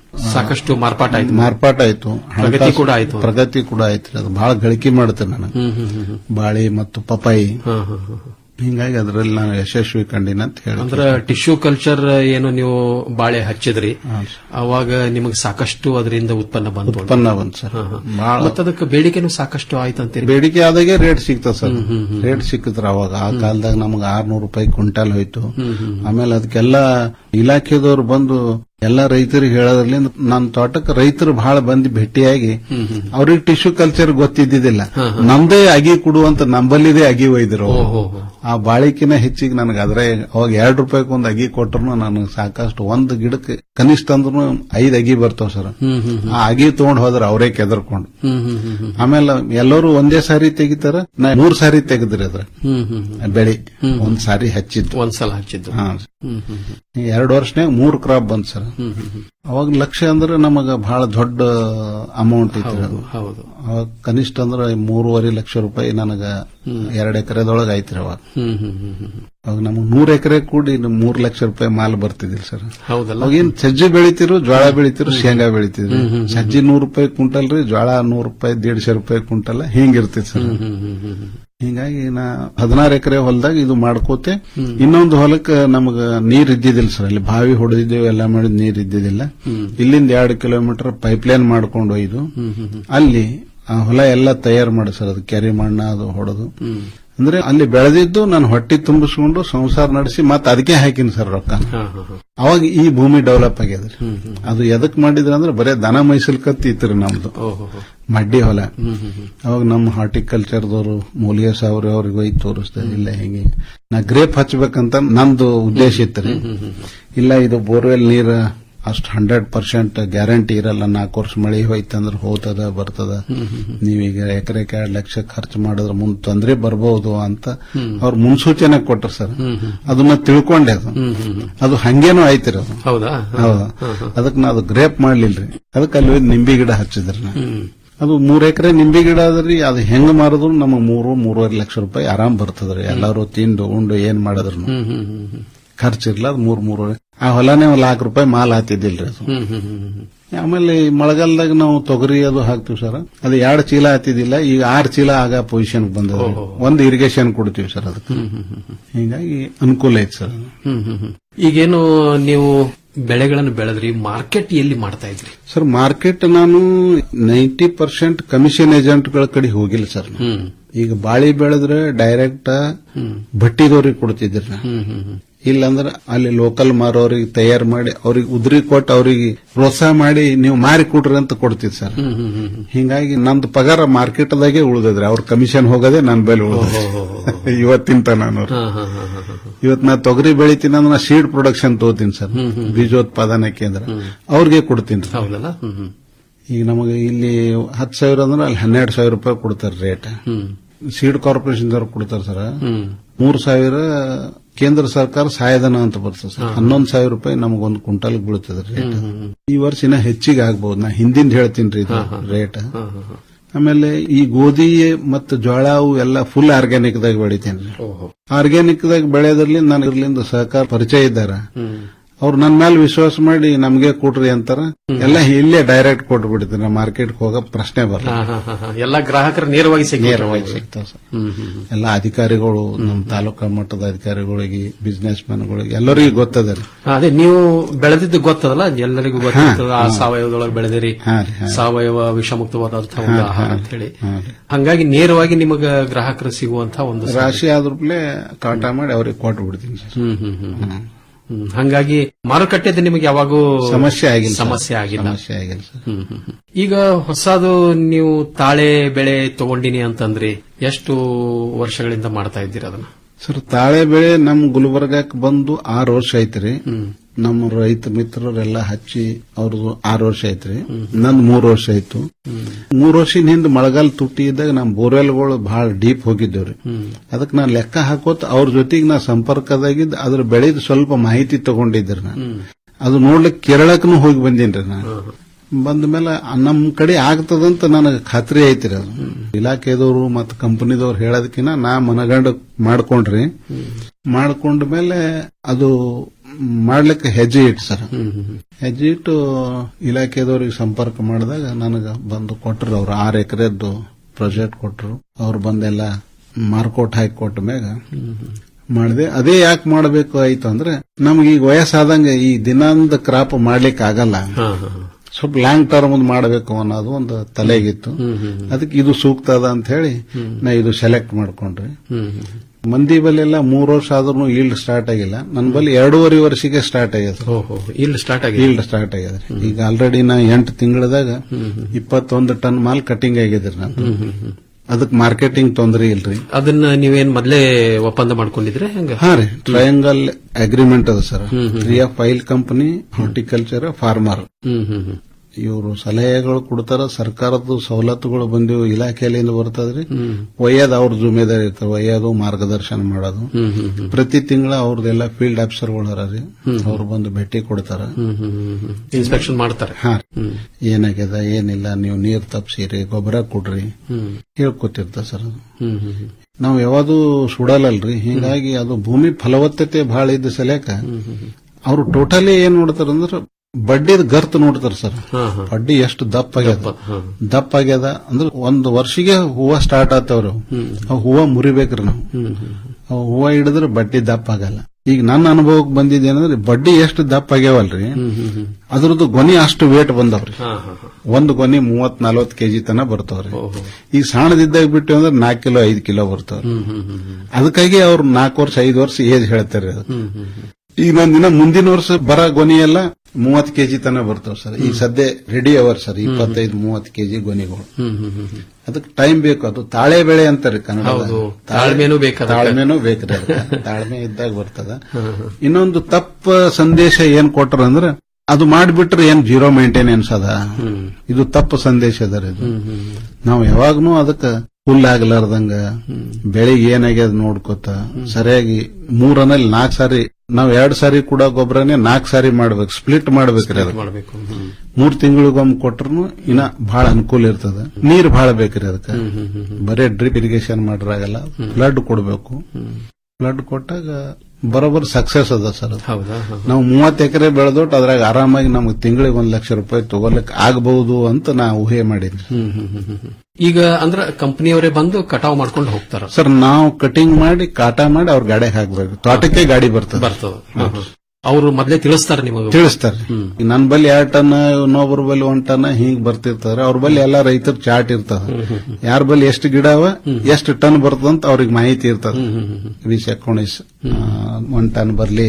B: ಸಾಕಷ್ಟು ಮಾರ್ಪಾಟ ಆಯ್ತು
A: ಮಾರ್ಪಾಟ ಆಯ್ತು
B: ಪ್ರಗತಿ
A: ಹಣಕಾಸು-
B: ಕೂಡ ಆಯ್ತು.
A: ಪ್ರಗತಿ ಕೂಡ ಆಯ್ತು ಅದು ಬಹಳ ಗಳಿಕೆ ಮಾಡುತ್ತೆ ನನಗೆ
B: ಹ್ಮ್ ಹ್ಮ್ ಹ್ಮ್ ಹ್ಮ್.
A: ಬಾಳಿ ಮತ್ತು ಪಪಾಯಿ
B: ಹಾ, ಹಾ, ಹಾ, ಹಾ.
A: ಹಿಂಗಾಗಿ ಅದರಲ್ಲಿ ನಾನು ಯಶಸ್ವಿ ಕಂಡಿನ ಅಂತ ಹೇಳಿ
B: ಅಂದ್ರ ಟಿಶ್ಯೂ ಕಲ್ಚರ್ ಏನು ನೀವು ಬಾಳೆ ಹಚ್ಚಿದ್ರಿ ಅವಾಗ ನಿಮಗೆ ಸಾಕಷ್ಟು ಅದರಿಂದ ಉತ್ಪನ್ನ ಬಂತು ಅಂತ.
A: ಉತ್ಪನ್ನ ಬಂತು ಸರ್
B: ಹಾ, ಹಾ.
A: ಬಹಳ
B: ಮತ್ತ ಅದಕ್ಕೆ ಬೇಡಿಕೆನೂ ಸಾಕಷ್ಟು ಆಯ್ತಂತೀರಿ
A: ಬೇಡಿಕೆ ಆದಾಗೆ ರೇಟ್ ಸಿಗ್ತದೆ ಸರ್ ರೇಟ್ ಸಿಕ್ಕಿದ್ರ ಅವಾಗ ಆ ಕಾಲದಾಗ ನಮ್ಗೆ ಆರ್ನೂರು ರೂಪಾಯಿ ಕ್ವಿಂಟಾಲ್ ಹೋಯ್ತು ಆಮೇಲೆ ಅದಕ್ಕೆಲ್ಲ ಇಲಾಖೆದವ್ರು ಬಂದು ಎಲ್ಲ ರೈತರಿಗೆ ಹೇಳೋದ್ರಲ್ಲಿಂದ ನನ್ನ ತೋಟಕ್ಕೆ ರೈತರು ಬಹಳ ಬಂದು ಭೇಟಿಯಾಗಿ ಅವ್ರಿಗೆ ಟಿಶ್ಯೂ ಕಲ್ಚರ್ ಗೊತ್ತಿದ್ದಿದ್ದಿಲ್ಲ ನಮ್ದೇ ಅಗಿ ಕೊಡುವಂತ ನಂಬಲ್ಲಿದೆ ಅಗಿ ಒಯ್ದ್ರು ಅವ್ರು.
B: ಓಹೋ
A: ಆ ಬಾಳಿಕಿನ ಹೆಚ್ಚಿಗೆ ನನಗೆ ಅದ್ರೆ ಅವಾಗ ಎರಡು ರೂಪಾಯಿಗೆ ಒಂದು ಅಗಿ ಕೊಟ್ರು ನನಗೆ ಸಾಕಷ್ಟು ಒಂದು ಗಿಡಕ್ಕೆ ಕನಿಷ್ಠ ಅಂದ್ರೂ ಐದು ಅಗಿ ಬರ್ತಾವ ಸರ್
B: ಹ್ಮ್ ಹ್ಮ್
A: ಆ ಅಗಿ ತಗೊಂಡ್ ಹೋದ್ರ ಅವರೇ ಕೆದರ್ಕೊಂಡು
B: ಹ್ಮ್ ಹ್ಮ್ ಹ್ಮ್ ಹ್ಮ್
A: ಆಮೇಲೆ ಎಲ್ಲರೂ ಒಂದೇ ಸಾರಿ ತೆಗಿತಾರ ನಾ ಮೂರ್ ಸಾರಿ ತೆಗೆದ್ರಿ ಅದ್ರ
B: ಹ್ಮ್ ಹ್ಮ್ ಹ್ಮ್
A: ಬೆಳಿ ಒಂದ್ ಸಾರಿ ಹಚ್ಚಿದ್ದು
B: ಒಂದ್ಸಲ ಹಚ್ಚಿದ್ದು
A: ಹಾ
B: ಹ್ಮ್ ಹ್ಮ್ ಹ್ಮ್
A: ಎರಡು ವರ್ಷನಾಗ ಮೂರ್ ಕ್ರಾಪ್ ಬಂತ್ ಸರ್
B: ಹ್ಮ್ ಹ್ಮ್ ಹ್ಮ್.
A: ಅವಾಗ ಲಕ್ಷ ಅಂದ್ರೆ ನಮಗ ಬಹಳ ದೊಡ್ಡ ಅಮೌಂಟ್ ಇತ್ತು ಅದು
B: ಹೌದು
A: ಅವಾಗ ಕನಿಷ್ಠ ಅಂದ್ರೆ ಮೂರುವರೆ ಲಕ್ಷ ರೂಪಾಯಿ ನನಗ ಎರಡ್ ಎಕರೆದೊಳಗ ಐತ್ರಿ ಅವಾಗ
B: ಹ್ಮ್ ಹ್ಮ್ ಹ್ಮ್ ಹ್ಮ್ ಹ್ಮ್.
A: ಅವಾಗ ನಮಗ್ ನೂರ್ ಎಕರೆ ಕೂಡಿ ನಮ್ ಮೂರ್ ಲಕ್ಷ ರೂಪಾಯಿ ಮಾಲ್ ಬರ್ತಿದಿಲ್ಲ ಸರ್
B: ಹೌದಲ್ಲ
A: ಅವಾಗ ಏನ್ ಸಜ್ಜಿ ಬೆಳಿತಿರು ಜ್ವಾಳ ಬೆಳಿತಿರು ಶೇಂಗಾ ಬೆಳಿತಿದ್ರು ಸಜ್ಜಿ ನೂರ್ ರೂಪಾಯಿ ಕುಂಟಲ್ ರೀ ಜ್ವಾಳ ನೂರ್ ರೂಪಾಯಿ ದೇಡ್ಶೆ ರೂಪಾಯಿ ಕುಂಟಲ್ ಹಿಂಗ್ ಇರ್ತಿತ್ತು ಸರ್
B: ಹ್ಮ್ ಹ್ಮ್ ಹ್ಮ್ ಹ್ಮ್ ಹ್ಮ್.
A: ಹಿಂಗಾಗಿ ನಾ ಹದಿನಾರು ಎಕರೆ ಹೊಲದಾಗ ಇದು ಮಾಡ್ಕೋತೆ ಇನ್ನೊಂದು ಹೊಲಕ್ಕೆ ನಮಗ ನೀರ್ ಇದ್ದಿದ್ದಿಲ್ಲ ಸರ್ ಅಲ್ಲಿ ಬಾವಿ ಹೊಡೆದಿದ್ದೇವೆ ಎಲ್ಲ ಮಾಡಿದ್ ನೀರ್ ಇದ್ದಿದ್ದಿಲ್ಲ ಇಲ್ಲಿಂದ ಎರಡು ಕಿಲೋಮೀಟರ್ ಪೈಪ್ಲೈನ್ ಮಾಡ್ಕೊಂಡು ಒಯ್ದು
B: ಹ್ಮ್ ಹ್ಮ್ ಹ್ಮ್.
A: ಅಲ್ಲಿ ಆ ಹೊಲ ಎಲ್ಲ ತಯಾರು ಮಾಡಿ ಸರ್ ಅದು ಕೆರೆ ಮಣ್ಣ ಅದು ಹೊಡೆದು
B: ಹ್ಮ್.
A: ಅಂದ್ರೆ ಅಲ್ಲಿ ಬೆಳೆದಿದ್ದು ನಾನು ಹೊಟ್ಟಿ ತುಂಬಿಸ್ಕೊಂಡು ಸಂಸಾರ ನಡೆಸಿ ಮತ್ತೆ ಅದಕ್ಕೆ ಹಾಕಿನಿ ಸರ್ ರೊಕ್ಕ
B: ಹಾ, ಹಾ, ಹಾ.
A: ಅವಾಗ ಈ ಭೂಮಿ ಡೆವಲಪ್ ಆಗ್ಯದ್ರಿ ಅದು ಎದಕ್ ಮಾಡಿದ್ರ ಅಂದ್ರೆ ಬರೇ ದನ ಮೈಸಲ್ಕತ್ತಿ ಇತ್ರಿ ನಮ್ದು
B: ಓಹೋ ಹೋ.
A: ಮಡ್ಡಿ ಹೊಲ
B: ಹ್ಮ್ ಹ್ಮ್ ಹ್ಮ್.
A: ಅವಾಗ ನಮ್ಮ ಹಾರ್ಟಿಕಲ್ಚರ್ದವರು ಮೂಲಿಗೆ ಸಾವ್ರ ಅವ್ರಿಗೆ ಒಯ್ದು ತೋರಿಸ್ತಾ ಇಲ್ಲ ಹಿಂಗೆ ನಾ ಗ್ರೇಪ್ ಹಚ್ಬೇಕಂತ ನಂದು ಉದ್ದೇಶ ಇತ್ತು ಇಲ್ಲ ಇದು ಬೋರ್ವೆಲ್ ನೀರ್ ಅಷ್ಟು ಹಂಡ್ರೆಡ್ ಪರ್ಸೆಂಟ್ ಗ್ಯಾರಂಟಿ ಇರಲ್ಲ ನಾಲ್ಕು ವರ್ಷ ಮಳೆ ಹೋಯ್ತಂದ್ರೆ ಹೋಗ್ತದ ಬರ್ತದ ನೀವೀಗ ಎಕರೆಗೆ ಎರಡು ಲಕ್ಷ ಖರ್ಚು ಮಾಡಿದ್ರೆ ಮುಂದೆ ತೊಂದರೆ ಬರಬಹುದು ಅಂತ ಅವ್ರು ಮುನ್ಸೂಚನೆ ಕೊಟ್ರು ಸರ್ ಅದನ್ನ ತಿಳ್ಕೊಂಡೆ ಅದು
B: ಹ್ಮ್ ಹ್ಮ್ ಹ್ಮ್.
A: ಅದು ಹಂಗೇನೂ ಆಯ್ತಿರ ಅದು
B: ಹೌದಾ
A: ಹೌದು ಅದಕ್ಕೆ ನಾ ಅದು ಗ್ರೇಪ್ ಮಾಡ್ಲಿಲ್ರಿ ಅದಕ್ಕೆ ಅಲ್ಲಿ ಹೋಗಿ ನಿಂಬಿ ಗಿಡ ಹಚ್ಚಿದ್ರಿ ನಾ
B: ಹ್ಮ್
A: ಅದು ಮೂರ್ ಎಕರೆ ನಿಂಬೆ ಗಿಡ ಅದ್ರಿ ಅದು ಹೆಂಗ್ ಮಾರಿದ್ರು ನಮಗ್ ಮೂರು ಮೂರುವರೆ ಲಕ್ಷ ರೂಪಾಯಿ ಆರಾಮ್ ಬರ್ತದ್ರಿ ಎಲ್ಲಾರು ತಿಂದು ಉಂಡು ಏನ್ ಮಾಡಿದ್ರು
B: ಹ್ಮ್ ಹ್ಮ್ ಹ್ಮ್ ಹ್ಮ್.
A: ಖರ್ಚಿರ್ಲ ಅದು ಮೂರ್ ಮೂರುವರೆ ಆ ಹೊಲನೇ ಒಂದ್ ಲಾಖ ರೂಪಾಯಿ ಮಾಲ್ ಹಾತಿದ್ದಿಲ್ರಿ ಅದು
B: ಹ್ಮ್ ಹ್ಮ್ ಹ್ಮ್ ಹ್ಮ್.
A: ಆಮೇಲೆ ಈ ಮಳೆಗಾಲದಾಗ ನಾವು ತೊಗರಿ ಅದು ಹಾಕ್ತಿವಿ ಸರ್ ಅದು ಎರಡು ಚೀಲ ಹಾತಿದ್ದಿಲ್ಲ ಈಗ ಆರು ಚೀಲ ಆಗ ಪೊಸಿಷನ್ ಬಂದದ ಒಂದು ಇರಿಗೇಷನ್ ಕೊಡ್ತೀವಿ ಸರ್ ಅದಕ್ಕೆ ಹೀಗಾಗಿ ಅನುಕೂಲ ಐತಿ ಸರ್ ಅದು.
B: ಹ್ಮ್ ಹ್ಮ್ ಹ್ಮ್. ಈಗೇನು ನೀವು ಬೆಳೆಗಳನ್ನು ಬೆಳೆದ್ರಿ ಮಾರ್ಕೆಟ್ ಎಲ್ಲಿ ಮಾಡ್ತಾ ಇದ್ರಿ
A: ಸರ್ ಮಾರ್ಕೆಟ್ ನಾನು ನೈಂಟಿ ಪರ್ಸೆಂಟ್ ಕಮಿಷನ್ ಏಜೆಂಟ್ಗಳ ಕಡೆ ಹೋಗಿಲ್ಲ ಸರ್ ನಾನು.
B: ಹ್ಮ್
A: ಈಗ ಬಾಳಿ ಬೆಳೆದ್ರೆ ಡೈರೆಕ್ಟ್ ಬಟ್ಟಿದವ್ರಿಗೆ ಕೊಡ್ತಿದ್ರಿ ನಾ.
B: ಹ್ಮ್ ಹ್ಮ್ ಹ್ಮ್.
A: ಇಲ್ಲಾಂದ್ರೆ ಅಲ್ಲಿ ಲೋಕಲ್ ಮಾರೋರಿಗೆ ತಯಾರು ಮಾಡಿ ಅವ್ರಿಗೆ ಉದ್ರಿ ಕೊಟ್ಟು ಅವ್ರಿಗೆ ಪ್ರೋತ್ಸಾಹ ಮಾಡಿ ನೀವು ಮಾರಿ ಕೊಡ್ರಿ ಅಂತ ಕೊಡ್ತಿದ್ ಸರ್
B: ಹ್ಮ್ ಹ್ಮ್ ಹ್ಮ್ ಹ್ಮ್.
A: ಹಿಂಗಾಗಿ ನಂದು ಪಗಾರ ಮಾರ್ಕೆಟ್ದಾಗೆ ಉಳಿದದ್ರಿ ಅವ್ರ ಕಮಿಷನ್ ಹೋಗೋದೇ ನನ್ನ ಬೆಲೆ ಉಳಿದ ಇವತ್ತಿಂತ ನಾನು
B: ಹಾ, ಹಾ, ಹಾ, ಹಾ, ಹಾ.
A: ಇವತ್ ನಾ ತೊಗರಿ ಬೆಳಿತೀನಿ ಅಂದ್ರೆ ನಾ ಸೀಡ್ ಪ್ರೊಡಕ್ಷನ್ ತಗೋತೀನಿ ಸರ್ ಬೀಜೋತ್ಪಾದನಾ ಕೇಂದ್ರ ಅವ್ರಿಗೆ ಕೊಡ್ತೀನಿ ಸರ್.
B: ಹೌದಲ್ಲ ಹ್ಮ್ ಹ್ಮ್
A: ಈಗ ನಮಗೆ ಇಲ್ಲಿ ಹತ್ತು ಸಾವಿರ ಅಂದ್ರೆ ಅಲ್ಲಿ ಹನ್ನೆರಡು ಸಾವಿರ ರೂಪಾಯಿ ಕೊಡ್ತಾರೆ ರೇಟ್
B: ಹ್ಮ್
A: ಸೀಡ್ ಕಾರ್ಪೊರೇಷನ್ ದವ್ರು ಕೊಡ್ತಾರೆ ಸರ್
B: ಹ್ಮ್
A: ಮೂರು ಸಾವಿರ ಕೇಂದ್ರ ಸರ್ಕಾರ ಸಹಾಯಧನ ಅಂತ ಬರ್ತದೆ ಸರ್ ಹನ್ನೊಂದು ಸಾವಿರ ರೂಪಾಯಿ ನಮಗೊಂದು ಕ್ವಿಂಟಲ್ ಬೀಳ್ತದೆ ರೇಟ್ ಈ ವರ್ಷ ಇನ್ನ ಹೆಚ್ಚಿಗೆ ಆಗ್ಬಹುದು ನಾ ಹಿಂದಿಂದ ಹೇಳ್ತೀನಿ ರೀ ಇದು ರೇಟ್
B: ಹಾ, ಹಾ, ಹಾ.
A: ಆಮೇಲೆ ಈ ಗೋಧಿ ಮತ್ತು ಜೋಳ ಅವು ಎಲ್ಲ ಫುಲ್ ಆರ್ಗ್ಯಾನಿಕ್ ದಾಗ ಬೆಳಿತೀನಿ ರೀ
B: ಓಹೋ
A: ಆರ್ಗ್ಯಾನಿಕ್ ದಾಗ ಬೆಳೆಯೋದ್ರಲ್ಲಿ ನನಗೆ ಇರ್ಲಿಂದ ಸಹಕಾರ ಪರಿಚಯ ಇದ್ದಾರ
B: ಹ್ಮ್
A: ಅವ್ರು ನನ್ನ ಮೇಲೆ ವಿಶ್ವಾಸ ಮಾಡಿ ನಮ್ಗೆ ಕೊಡ್ರಿ ಅಂತಾರ ಎಲ್ಲ ಇಲ್ಲೇ ಡೈರೆಕ್ಟ್ ಕೊಟ್ಟು ಬಿಡ್ತೀನಿ ಮಾರ್ಕೆಟ್ ಹೋಗೋ ಪ್ರಶ್ನೆ ಬರಲ್ಲ
B: ಹಾ, ಹಾ, ಹಾ, ಹಾ. ಎಲ್ಲ ಗ್ರಾಹಕರು ನೇರವಾಗಿ ಸಿಗ್ತಾರೆ
A: ನೇರವಾಗಿ ಸಿಗ್ತಾವ ಸರ್
B: ಹ್ಮ್ ಹ್ಮ್ ಹ್ಮ್.
A: ಎಲ್ಲ ಅಧಿಕಾರಿಗಳು ನಮ್ಮ ತಾಲೂಕಾ ಮಟ್ಟದ ಅಧಿಕಾರಿಗಳಿಗೆ ಬಿಸಿನೆಸ್ ಮ್ಯಾನ್ಗಳಿಗೆ ಎಲ್ಲರಿಗೂ ಗೊತ್ತದ ರೀ
B: ಹಾ, ಅದೇ ನೀವು ಬೆಳೆದಿದ್ದು ಗೊತ್ತದಲ್ಲ ಎಲ್ಲರಿಗೂ ಗೊತ್ತಿರ್ತದ ಆ ಸಾವಯವದೊಳಗೆ ಬೆಳೆದಿರಿ
A: ಹಾ ರೀ ಹಾ
B: ಸಾವಯವ ವಿಷಮುಕ್ತವಾದಂತಹ ಒಂದು ಆಹಾರ ಅಂತ ಹೇಳಿ
A: ಹಾ ರೀ
B: ಹಂಗಾಗಿ ನೇರವಾಗಿ ನಿಮಗ ಗ್ರಾಹಕರು ಸಿಗುವಂತಹ ಒಂದು ಸ-
A: ರಾಶಿ ಆದ್ರೂಪ್ಲೆ ಕಾಟ ಮಾಡಿ ಅವ್ರಿಗೆ ಕೊಟ್ಟು ಬಿಡ್ತೀನಿ ಸರ್
B: ಹ್ಮ್ ಹ್ಮ್ ಹ್ಮ್ ಹ್ಮ್. ಹ್ಮ್. ಹಂಗಾಗಿ ಮಾರುಕಟ್ಟೆದು ನಿಮಗೆ ಯಾವಾಗೂ
A: ಸಮಸ್ಯೆ ಆಗಿಲ್ಲ ಸರ್.
B: ಸಮಸ್ಯೆ ಆಗಿಲ್ಲ
A: ಸಮಸ್ಯೆ ಆಗಿಲ್ಲ ಸರ್
B: ಹ್ಮ್ ಹ್ಮ್ ಹ್ಮ್. ಈಗ ಹೊಸದು ನೀವು ತಾಳೆ ಬೆಳೆ ತಗೊಂಡಿನಿ ಅಂತಂದ್ರಿ ಎಷ್ಟು ವರ್ಷಗಳಿಂದ ಮಾಡ್ತಾ ಇದ್ದೀರಿ ಅದನ್ನ
A: ಸರ್ ತಾಳೆ ಬೆಳೆ ನಮ್ ಗುಲ್ಬರ್ಗಕ್ಕೆ ಬಂದು ಆರು ವರ್ಷ ಐತ್ರಿ ನಮ್ಮ ರೈತ ಮಿತ್ರರೆಲ್ಲ ಹಚ್ಚಿ ಅವ್ರದ್ದು ಆರು ವರ್ಷ ಐತ್ರಿ ನಂದು ಮೂರು ವರ್ಷ ಆಯ್ತು ಮೂರು ವರ್ಷದ ಹಿಂದೆ ಮಳೆಗಾಲ ತುಟ್ಟಿ ಇದ್ದಾಗ ನಮ್ ಬೋರ್ವೆಲ್ಗಳು ಬಹಳ ಡೀಪ್ ಹೋಗಿದ್ದೇವ್ರಿ ಅದಕ್ಕೆ ನಾನು ಲೆಕ್ಕ ಹಾಕೋತ ಅವ್ರ ಜೊತೆಗೆ ನಾ ಸಂಪರ್ಕದಾಗಿದ್ದು ಅದ್ರ ಬೆಳೆದ ಸ್ವಲ್ಪ ಮಾಹಿತಿ ತಗೊಂಡಿದ್ರಿ ನಾನು ಅದು ನೋಡ್ಲಿಕ್ಕೆ ಕೇರಳಕ್ಕೂ ಹೋಗಿ ಬಂದೀನ್ರಿ ನಾನು ಬಂದ ಮೇಲೆ ನಮ್ ಕಡೆ ಆಗ್ತದಂತ ನನಗೆ ಖಾತ್ರಿ ಐತಿರಿ ಅದು ಇಲಾಖೆದವರು ಮತ್ತು ಕಂಪನಿದವ್ರು ಹೇಳೋದಕ್ಕಿಂತ ನಾ ಮನಗಂಡ ಮಾಡ್ಕೊಂಡ್ರಿ ಮಾಡ್ಕೊಂಡ ಮೇಲೆ ಅದು ಮಾಡ್ಲಿಕ್ಕೆ ಹೆಜ್ಜೆ ಇಟ್ಟು ಸರ್
B: ಹ್ಮ್ ಹ್ಮ್
A: ಹೆಜ್ಜೆ ಇಟ್ಟು ಇಲಾಖೆದವ್ರಿಗೆ ಸಂಪರ್ಕ ಮಾಡಿದಾಗ ನನಗ ಬಂದು ಕೊಟ್ರು ಅವ್ರು ಆರು ಎಕರೆದ್ದು ಪ್ರಾಜೆಕ್ಟ್ ಕೊಟ್ರು ಅವ್ರು ಬಂದೆಲ್ಲ ಮಾರ್ಕೋಟ್ ಹಾಕಿ ಕೊಟ್ಟ ಮ್ಯಾಗ ಮಾಡಿದೆ ಅದೇ ಯಾಕೆ ಮಾಡಬೇಕು ಆಯ್ತು ಅಂದ್ರೆ ನಮ್ಗೆ ಈಗ ವಯಸ್ಸಾದಂಗೆ ಈ ದಿನಾಂದ ಕ್ರಾಪ್ ಮಾಡ್ಲಿಕ್ಕೆ ಆಗಲ್ಲ
B: ಹಾ ಹಾ
A: ಸ್ವಲ್ಪ ಲಾಂಗ್ ಟರ್ಮ್ ಒಂದು ಮಾಡಬೇಕು ಅನ್ನೋದು ಒಂದು ತಲೆಗಿತ್ತು
B: ಹ್ಮ್ ಹ್ಮ್
A: ಅದಕ್ಕೆ ಇದು ಸೂಕ್ತ ಅದ ಅಂತ ಹೇಳಿ ನಾ ಇದು ಸೆಲೆಕ್ಟ್ ಮಾಡ್ಕೊಂಡ್ರಿ
B: ಹ್ಮ್ ಹ್ಮ್
A: ಮಂದಿ ಬಲ್ಲೆಲ್ಲ ಮೂರು ವರ್ಷ ಆದ್ರೂ ಈಲ್ಡ್ ಸ್ಟಾರ್ಟ್ ಆಗಿಲ್ಲ ನನ್ನ ಬಲ್ಲಿ ಎರಡೂವರೆ ವರ್ಷಕ್ಕೆ ಸ್ಟಾರ್ಟ್ ಆಗ್ಯದ
B: ಓಹೋ ಇಲ್ಲಿ ಸ್ಟಾರ್ಟ್ ಆಗಿದೆ
A: ಈಲ್ಡ್ ಸ್ಟಾರ್ಟ್ ಆಗ್ಯದ ಈಗ ಆಲ್ರೆಡಿ ನಾ ಎಂಟು ತಿಂಗಳದಾಗ ಇಪ್ಪತ್ತೊಂದು ಟನ್ ಮಾಲ್ ಕಟಿಂಗ್ ಆಗಿದ್ರಿ ನಾನು
B: ಹ್ಮ್ ಹ್ಮ್ ಹ್ಮ್
A: ಅದಕ್ಕೆ ಮಾರ್ಕೆಟಿಂಗ್ ತೊಂದರೆ ಇಲ್ರಿ
B: ಅದನ್ನ ನೀವೇನ್ ಮೊದ್ಲೇ ಒಪ್ಪಂದ ಮಾಡ್ಕೊಂಡಿದ್ರೆ ಹೆಂಗ
A: ಹಾ ರೀ ಟ್ರಯಾಂಗಲ್ ಅಗ್ರಿಮೆಂಟ್ ಅದ ಸರ್ ಫ್ರೀ ಆಫ್ ಫೈಲ್ ಕಂಪನಿ ಹಾರ್ಟಿಕಲ್ಚರ್ ಫಾರ್ಮರ್
B: ಹ್ಮ್ ಹ್ಮ್ ಹ್ಮ್
A: ಇವರು ಸಲಹೆಗಳು ಕೊಡ್ತಾರ ಸರ್ಕಾರದ ಸವಲತ್ತುಗಳು ಬಂದಿವು ಇಲಾಖೆಯಿಂದ ಬರ್ತದ್ರಿ
B: ಹ್ಮ್
A: ಒಯ್ಯೋದು ಅವ್ರ ಜುಮೇದಾರಿ ಇರ್ತದೆ ಒಯ್ಯೋದು ಮಾರ್ಗದರ್ಶನ ಮಾಡೋದು
B: ಹ್ಮ್ ಹ್ಮ್ ಹ್ಮ್
A: ಪ್ರತಿ ತಿಂಗಳ ಅವ್ರದ್ದೆಲ್ಲ ಫೀಲ್ಡ್ ಆಫೀಸರ್ಗಳು ರೀ ಅವ್ರು ಬಂದು ಭೇಟಿ ಕೊಡ್ತಾರ
B: ಹ್ಮ್ ಹ್ಮ್ ಹ್ಮ್ ಹ್ಮ್ ಇನ್ಸ್ಪೆಕ್ಷನ್ ಮಾಡ್ತಾರೆ
A: ಹಾ ರೀ.
B: ಹ್ಮ್
A: ಏನಾಗ್ಯದ ಏನಿಲ್ಲ ನೀವು ನೀರ್ ತಪ್ಸಿರಿ ಗೊಬ್ಬರ ಕೊಡ್ರಿ
B: ಹ್ಮ್
A: ಹೇಳ್ಕೊತಿರ್ತ ಸರ್ ಅದು
B: ಹ್ಮ್ ಹ್ಮ್ ಹ್ಮ್
A: ನಾವು ಯಾವಾಗೂ ಸುಡಲ್ಲಲ್ರಿ ಹಿಂಗಾಗಿ ಅದು ಭೂಮಿ ಫಲವತ್ತತೆ ಬಹಳ ಇದ್ದ ಸಲಕ ಅವ್ರು ಟೋಟಲಿ ಏನ್ ನೋಡ್ತಾರಂದ್ರ ಬಡ್ಡಿದ ಗರ್ತ್ ನೋಡ್ತಾರ ಸರ್
B: ಹಾ ಹಾ
A: ಬಡ್ಡಿ ಎಷ್ಟು ದಪ್ಪ ಆಗ್ಯದ
B: ಹಾ
A: ದಪ್ಪ ಆಗ್ಯದ ಅಂದ್ರೆ ಒಂದ್ ವರ್ಷಿಗೆ ಹೂವ ಸ್ಟಾರ್ಟ್ ಆತವ್ರು ಅವ್ ಹೂವ ಮುರಿಬೇಕ್ರಿ ನಾವು
B: ಹ್ಮ್ ಹ್ಮ್
A: ಅವ್ ಹೂವ ಹಿಡಿದ್ರೆ ಬಡ್ಡಿ ದಪ್ಪ ಆಗಲ್ಲ ಈಗ ನನ್ನ ಅನುಭವಕ್ಕೆ ಬಂದಿದ್ದೇನಂದ್ರೆ ಬಡ್ಡಿ ಎಷ್ಟು ದಪ್ಪ ಆಗ್ಯಾವಲ್ರಿ
B: ಹ್ಮ್ ಹ್ಮ್ ಹ್ಮ್
A: ಅದ್ರದ್ದು ಗೊನಿ ಅಷ್ಟು ವೇಟ್ ಬಂದವ್ರಿ
B: ಹಾ ಹಾ ಹಾ
A: ಒಂದು ಗೊನಿ ಮೂವತ್ ನಲ್ವತ್ ಕೆಜಿ ತನ ಬರ್ತಾವ್ರಿ
B: ಓಹೋ
A: ಈಗ ಸಣ್ಣದಿದ್ದಾಗ ಬಿಟ್ಟು ಅಂದ್ರೆ ನಾಲ್ಕು ಕಿಲೋ ಐದು ಕಿಲೋ ಬರ್ತಾವ್ರಿ
B: ಹ್ಮ್ ಹ್ಮ್ ಹ್ಮ್ ಹ್ಮ್
A: ಅದಕ್ಕಾಗಿ ಅವ್ರು ನಾಲ್ಕು ವರ್ಷ ಐದು ವರ್ಷ ಏಜ್ ಹೇಳ್ತಾರೆ ಅದು
B: ಹ್ಮ್ ಹ್ಮ್ ಹ್ಮ್
A: ಈಗ ನಾನು ದಿನ ಮುಂದಿನ ವರ್ಷ ಬರ ಗೊನಿ ಎಲ್ಲ ಮೂವತ್ ಕೆಜಿ ತನ ಬರ್ತಾವ ಸರ್ ಈಗ ಸದ್ಯ ರೆಡಿ ಅವರ್ ಸರ್ ಇಪ್ಪತ್ತೈದು ಮೂವತ್ ಕೆಜಿ ಗೊನಿಗಳು
B: ಹ್ಮ್ ಹ್ಮ್ ಹ್ಮ್ ಹ್ಮ್
A: ಅದಕ್ಕೆ ಟೈಮ್ ಬೇಕು ಅದು ತಾಳೆ ಬೆಳೆ ಅಂತಾರೆ ಕನ್ನಡ
B: ಹೌದು ತಾಳ್ಮೆನೂ ಬೇಕಾದ
A: ತಾಳ್ಮೆನೂ ಬೇಕ್ರಿ ಅದಕ್ಕೆ. ತಾಳ್ಮೆ ಇದ್ದಾಗ ಬರ್ತದ ಇನ್ನೊಂದು ತಪ್ಪ ಸಂದೇಶ ಏನ್ ಕೊಟ್ರ ಅಂದ್ರೆ ಅದು ಮಾಡಿಬಿಟ್ರೆ ಏನ್ ಜೀರೋ ಮೇಂಟೆನೆನ್ಸ್ ಅದ
B: ಹ್ಮ್
A: ಇದು ತಪ್ಪು ಸಂದೇಶ ಅದ ರೀ ಇದು
B: ಹ್ಮ್ ಹ್ಮ್
A: ನಾವು ಯಾವಾಗ್ನೂ ಅದಕ್ಕ ಹುಲ್ಲಾಗ್ಲಾರ್ದಂಗ ಬೆಳಿಗ್ಗೆ ಏನಾಗ್ಯದ ನೋಡ್ಕೋತ ಸರಿಯಾಗಿ ಮೂರನಲ್ಲಿ ನಾಲ್ಕು ಸಾರಿ ನಾವ್ ಎರಡ್ ಸಾರಿ ಕೂಡ ಗೊಬ್ಬರನೇ ನಾಲ್ಕು ಸಾರಿ ಮಾಡ್ಬೇಕು ಸ್ಪ್ಲಿಟ್ ಮಾಡ್ಬೇಕ್ರಿ ಅದಕ್ಕೆ
B: ಮಾಡ್ಬೇಕು ಹ್ಮ್
A: ಮೂರ್ ತಿಂಗಳಿಗೊಮ್ಮೆ ಕೊಟ್ರು ಇನ್ನ ಬಹಳ ಅನುಕೂಲ ಇರ್ತದ ನೀರ್ ಬಹಳ ಬೇಕ್ರಿ ಅದಕ್ಕೆ
B: ಹ್ಮ್ ಹ್ಮ್ ಹ್ಮ್ ಹ್ಮ್
A: ಬರೇ ಡ್ರಿಪ್ ಇರಿಗೇಷನ್ ಮಾಡ್ರಾಗಲ್ಲ ಫ್ಲಡ್ ಕೊಡ್ಬೇಕು
B: ಹ್ಮ್
A: ಫ್ಲಡ್ ಕೊಟ್ಟಾಗ ಬರೋಬ್ಬರ್ ಸಕ್ಸಸ್ ಅದ ಸರ್ ಅದು
B: ಹೌದಾ ಹಾ, ಹಾ.
A: ನಾವು ಮೂವತ್ತು ಎಕರೆ ಬೆಳೆದೊಟ್ಟು ಅದ್ರಾಗ ಆರಾಮಾಗಿ ನಮ್ಗೆ ತಿಂಗಳಿಗೆ ಒಂದ್ ಲಕ್ಷ ರೂಪಾಯಿ ತಗೋಲಿಕ್ ಆಗಬಹುದು ಅಂತ ನಾ ಊಹೆ ಮಾಡಿದ್ರಿ
B: ಹ್ಮ್ ಹ್ಮ್ ಹ್ಮ್ ಹ್ಮ್ ಹ್ಮ್. ಈಗ ಅಂದ್ರ ಕಂಪನಿಯವರೇ ಬಂದು ಕಟಾವ್ ಮಾಡ್ಕೊಂಡು ಹೋಗ್ತಾರ
A: ಸರ್ ನಾವು ಕಟಿಂಗ್ ಮಾಡಿ ಕಾಟ ಮಾಡಿ ಅವ್ರ ಗಾಡಿಗೆ ಹಾಕ್ಬೇಕು ತೋಟಕ್ಕೆ ಗಾಡಿ ಬರ್ತದೆ
B: ಬರ್ತದ ಅವರು ಮೊದ್ಲೇ ತಿಳಿಸ್ತಾರ ನಿಮಗೆ
A: ತಿಳಿಸ್ತಾರೆ ನನ್ ಬಲ್ಲಿ ಎರಡ್ ಟನ್ ಇನ್ನೊಬ್ಬರ ಬಲ್ಲಿ ಒಂದ್ ಟನ್ ಹಿಂಗ್ ಬರ್ತಿರ್ತಾರೆ ಅವ್ರ ಬಲ್ಲಿ ಎಲ್ಲಾ ರೈತರ ಚಾರ್ಟ್ ಇರ್ತದ ಯಾರ ಬಲ್ಲಿ ಎಷ್ಟು ಗಿಡ ಅವ ಎಷ್ಟು ಟನ್ ಬರ್ತದಂತ ಅವ್ರಿಗೆ ಮಾಹಿತಿ ಇರ್ತದ ವಿಸ್ ಎಕೋಣಿಸ್ ಒಂದ್ ಟನ್ ಬರ್ಲಿ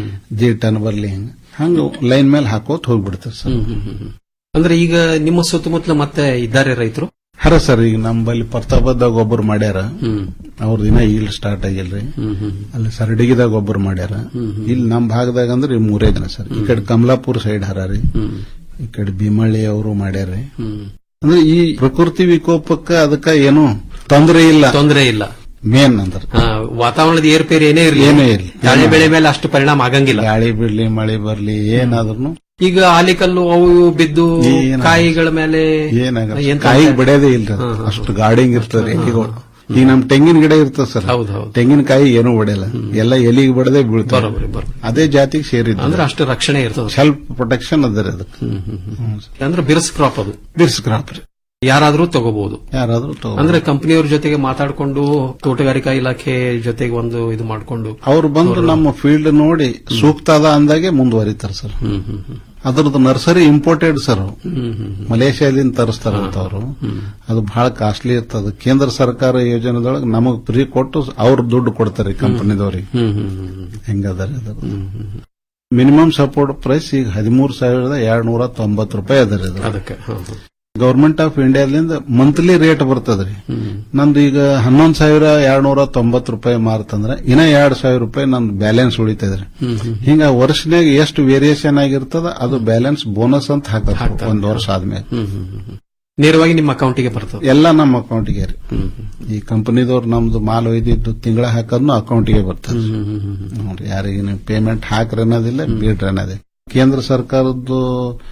A: ಜಿ ಟನ್ ಬರ್ಲಿ ಹಿಂಗ ಹಂಗ ಲೈನ್ ಮೇಲೆ ಹಾಕೋತ್ ಹೋಗ್ಬಿಡ್ತದೆ ಸರ್
B: ಹ್ಮ್ ಹ್ಮ್ ಹ್ಮ್ ಹ್ಮ್. ಅಂದ್ರೆ ಈಗ ನಿಮ್ಮ ಸುತ್ತಮುತ್ತಲ ಮತ್ತೆ ಇದ್ದಾರೆ ರೈತರು
A: ಹರ ಸರ್ ಈಗ ನಮ್ ಬಲ್ಲಿ ಪ್ರತಾಪದಾಗ ಒಬ್ಬರು ಮಾಡ್ಯಾರ
B: ಹ್ಮ್
A: ಅವ್ರ ದಿನ ಈಲ್ ಸ್ಟಾರ್ಟ್ ಆಗಿಲ್ರಿ
B: ಹ್ಮ್ ಹ್ಮ್
A: ಅಲ್ಲಿ ಸರಡಿಗಿದಾಗ ಒಬ್ಬರು ಮಾಡ್ಯಾರ ಇಲ್ಲಿ ನಮ್ ಭಾಗದಾಗ ಅಂದ್ರೆ ಈ ಮೂರೇ ಜನ ಸರ್ ಈ ಕಡೆ ಕಮಲಾಪುರ ಸೈಡ್ ಹರಾರಿ
B: ಹ್ಮ್
A: ಈ ಕಡೆ ಭೀಮಳ್ಳಿ ಅವರು ಮಾಡ್ಯಾರಿ
B: ಹ್ಮ್
A: ಅಂದ್ರೆ ಈ ಪ್ರಕೃತಿ ವಿಕೋಪಕ್ಕ ಅದಕ್ಕ ಏನು ತೊಂದರೆ ಇಲ್ಲ
B: ತೊಂದರೆ ಇಲ್ಲ
A: ಮೇನ್ ಅಂದ್ರೆ
B: ಆ, ವಾತಾವರಣದ ಏರ್ಪೇರ್ ಏನೇ ಇರಲಿ
A: ಏನೇ ಇರ್ಲಿ.
B: ತಾಳೆ ಬೆಳೆ ಮೇಲೆ ಅಷ್ಟು ಪರಿಣಾಮ ಆಗಂಗಿಲ್ಲ
A: ಗಾಳಿ ಬಿಡ್ಲಿ ಮಳೆ ಬರ್ಲಿ ಏನಾದ್ರೂ
B: ಈಗ ಆಲಿಕಲ್ಲು ಅವು ಇವು ಬಿದ್ದು
A: ಏನಾಗಲ್ಲ.
B: ಕಾಯಿಗಳ ಮೇಲೆ
A: ಏನಾಗಲ್ಲ
B: ಏನ್
A: ಕಾಯಿ
B: ತೊಂದ್ರೆ?
A: ಬಿಡೋದೇ ಇಲ್ರಿ ಅದು. ಅಷ್ಟು ಗಾರ್ಡಿಂಗ್ ಇರ್ತದೆ ಎಲಿಗಳು ಈಗ ನಮ್ ತೆಂಗಿನ ಗಿಡ ಇರ್ತದೆ ಸರ್
B: ಹೌದು ಹೌದು
A: ತೆಂಗಿನಕಾಯಿ ಏನೂ ಹೊಡೆಯಲ್ಲ ಎಲ್ಲ ಎಲಿಗೆ ಬಡದೆ ಬೀಳ್ತಾರೆ
B: ಬರೋಬ್ರಿ ಬರೋಬ್ರಿ
A: ಅದೇ ಜಾತಿಗೆ ಸೇರಿದ್ದು
B: ಅಂದ್ರೆ ಅಷ್ಟು ರಕ್ಷಣೆ ಇರ್ತದ
A: ಸೆಲ್ಫ್ ಪ್ರೊಟೆಕ್ಷನ್ ಅದರಿ ಅದಕ್ಕೆ
B: ಹ್ಮ್ ಹ್ಮ್ ಹ್ಮ್. ಅಂದ್ರೆ ಬಿರ್ಸ್ ಕ್ರಾಪ್ ಅದು
A: ಬಿರ್ಸ್ ಕ್ರಾಪ್ ರೀ
B: ಯಾರಾದ್ರೂ ತಗೋಬಹುದು
A: ಯಾರಾದ್ರೂ ತಗೋ
B: ಅಂದ್ರೆ ಕಂಪನಿಯವ್ರ ಜೊತೆಗೆ ಮಾತಾಡ್ಕೊಂಡು ತೋಟಗಾರಿಕಾ ಇಲಾಖೆ ಜೊತೆಗೆ ಒಂದು ಇದು ಮಾಡ್ಕೊಂಡು
A: ಅವ್ರು ಬಂದು ನಮ್ಮ ಫೀಲ್ಡ್ ನೋಡಿ ಸೂಕ್ತ ಅದ ಅಂದಾಗೆ ಮುಂದುವರಿತಾರ ಸರ್
B: ಹ್ಮ್ ಹ್ಮ್ ಹ್ಮ್
A: ಅದ್ರದ್ದು ನರ್ಸರಿ ಇಂಪೋರ್ಟೆಡ್ ಸರ್ ಅವು.
B: ಹ್ಮ್ ಹ್ಮ್ ಹ್ಮ್.
A: ಮಲೇಷ್ಯಾದಿಂದ ತರಿಸ್ತಾರಂತ ಅವರು ಅದು ಬಹಳ ಕಾಸ್ಟ್ಲಿ ಇರ್ತದ ಕೇಂದ್ರ ಸರ್ಕಾರ ಯೋಜನೆದೊಳಗೆ ನಮಗ್ ಫ್ರೀ ಕೊಟ್ಟು ಅವ್ರ ದುಡ್ಡು ಕೊಡ್ತಾರೆ ಕಂಪನಿದವ್ರಿಗೆ
B: ಹ್ಮ್ ಹ್ಮ್ ಹ್ಮ್ ಹ್ಮ್.
A: ಹೆಂಗದಾರೆ ಅದು
B: ಹ್ಮ್ ಹ್ಮ್ ಹ್ಮ್.
A: ಮಿನಿಮಮ್ ಸಪೋರ್ಟ್ ಪ್ರೈಸ್ ಈಗ ಹದಿಮೂರು ಸಾವಿರದ ಎರಡ್ ನೂರ ತೊಂಬತ್ತು ರೂಪಾಯಿ ಅದರಿ ಅದು
B: ಅದಕ್ಕೆ ಹಾ, ಹಾ.
A: ಗವರ್ಮೆಂಟ್ ಆಫ್ ಇಂಡಿಯಾದಿಂದ ಮಂತ್ಲಿ ರೇಟ್ ಬರ್ತದ್ರಿ
B: ಹ್ಮ್
A: ನಂದು ಈಗ ಹನ್ನೊಂದ್ ಸಾವಿರ ಎರಡ್ ನೂರ ತೊಂಬತ್ತು ರೂಪಾಯಿ ಮಾರ್ತಂದ್ರೆ ಇನ್ನ ಎರಡ್ ಸಾವಿರ ರೂಪಾಯಿ ನಂದು ಬ್ಯಾಲೆನ್ಸ್ ಉಳಿತದ್ರಿ
B: ಹ್ಮ್ ಹ್ಮ್
A: ಹಿಂಗ ವರ್ಷನಾಗ ಎಷ್ಟು ವೇರಿಯೇಷನ್ ಆಗಿರ್ತದ ಅದು ಬ್ಯಾಲೆನ್ಸ್ ಬೋನಸ್ ಅಂತ ಹಾಕತ್ತ ಒಂದ್ ವರ್ಷ ಆದ್ಮೇಲೆ
B: ಹ್ಮ್ ಹ್ಮ್ ಹ್ಮ್ ಹ್ಮ್. ನೇರವಾಗಿ ನಿಮ್ಮ ಅಕೌಂಟಿಗೆ ಬರ್ತದೆ
A: ಎಲ್ಲ ನಮ್ಮ ಅಕೌಂಟಿಗೆ ರೀ
B: ಹ್ಮ್ ಹ್ಮ್.
A: ಈ ಕಂಪನಿದವ್ರು ನಮ್ದು ಮಾಲ್ ಒಯ್ದಿದ್ದು ತಿಂಗಳ ಹಾಕೋದ್ನು ಅಕೌಂಟಿಗೆ ಬರ್ತದೆ
B: ಹ್ಮ್ ಹ್ಮ್ ಹ್ಮ್ ಹ್ಮ್.
A: ನೋಡ್ರಿ ಯಾರಿಗೆ ನೀವು ಪೇಮೆಂಟ್ ಹಾಕ್ರಿ ಅನ್ನೋದಿಲ್ಲ ಬಿಡ್ರಿ ಅನ್ನೋದೇ ಕೇಂದ್ರ ಸರ್ಕಾರದ್ದು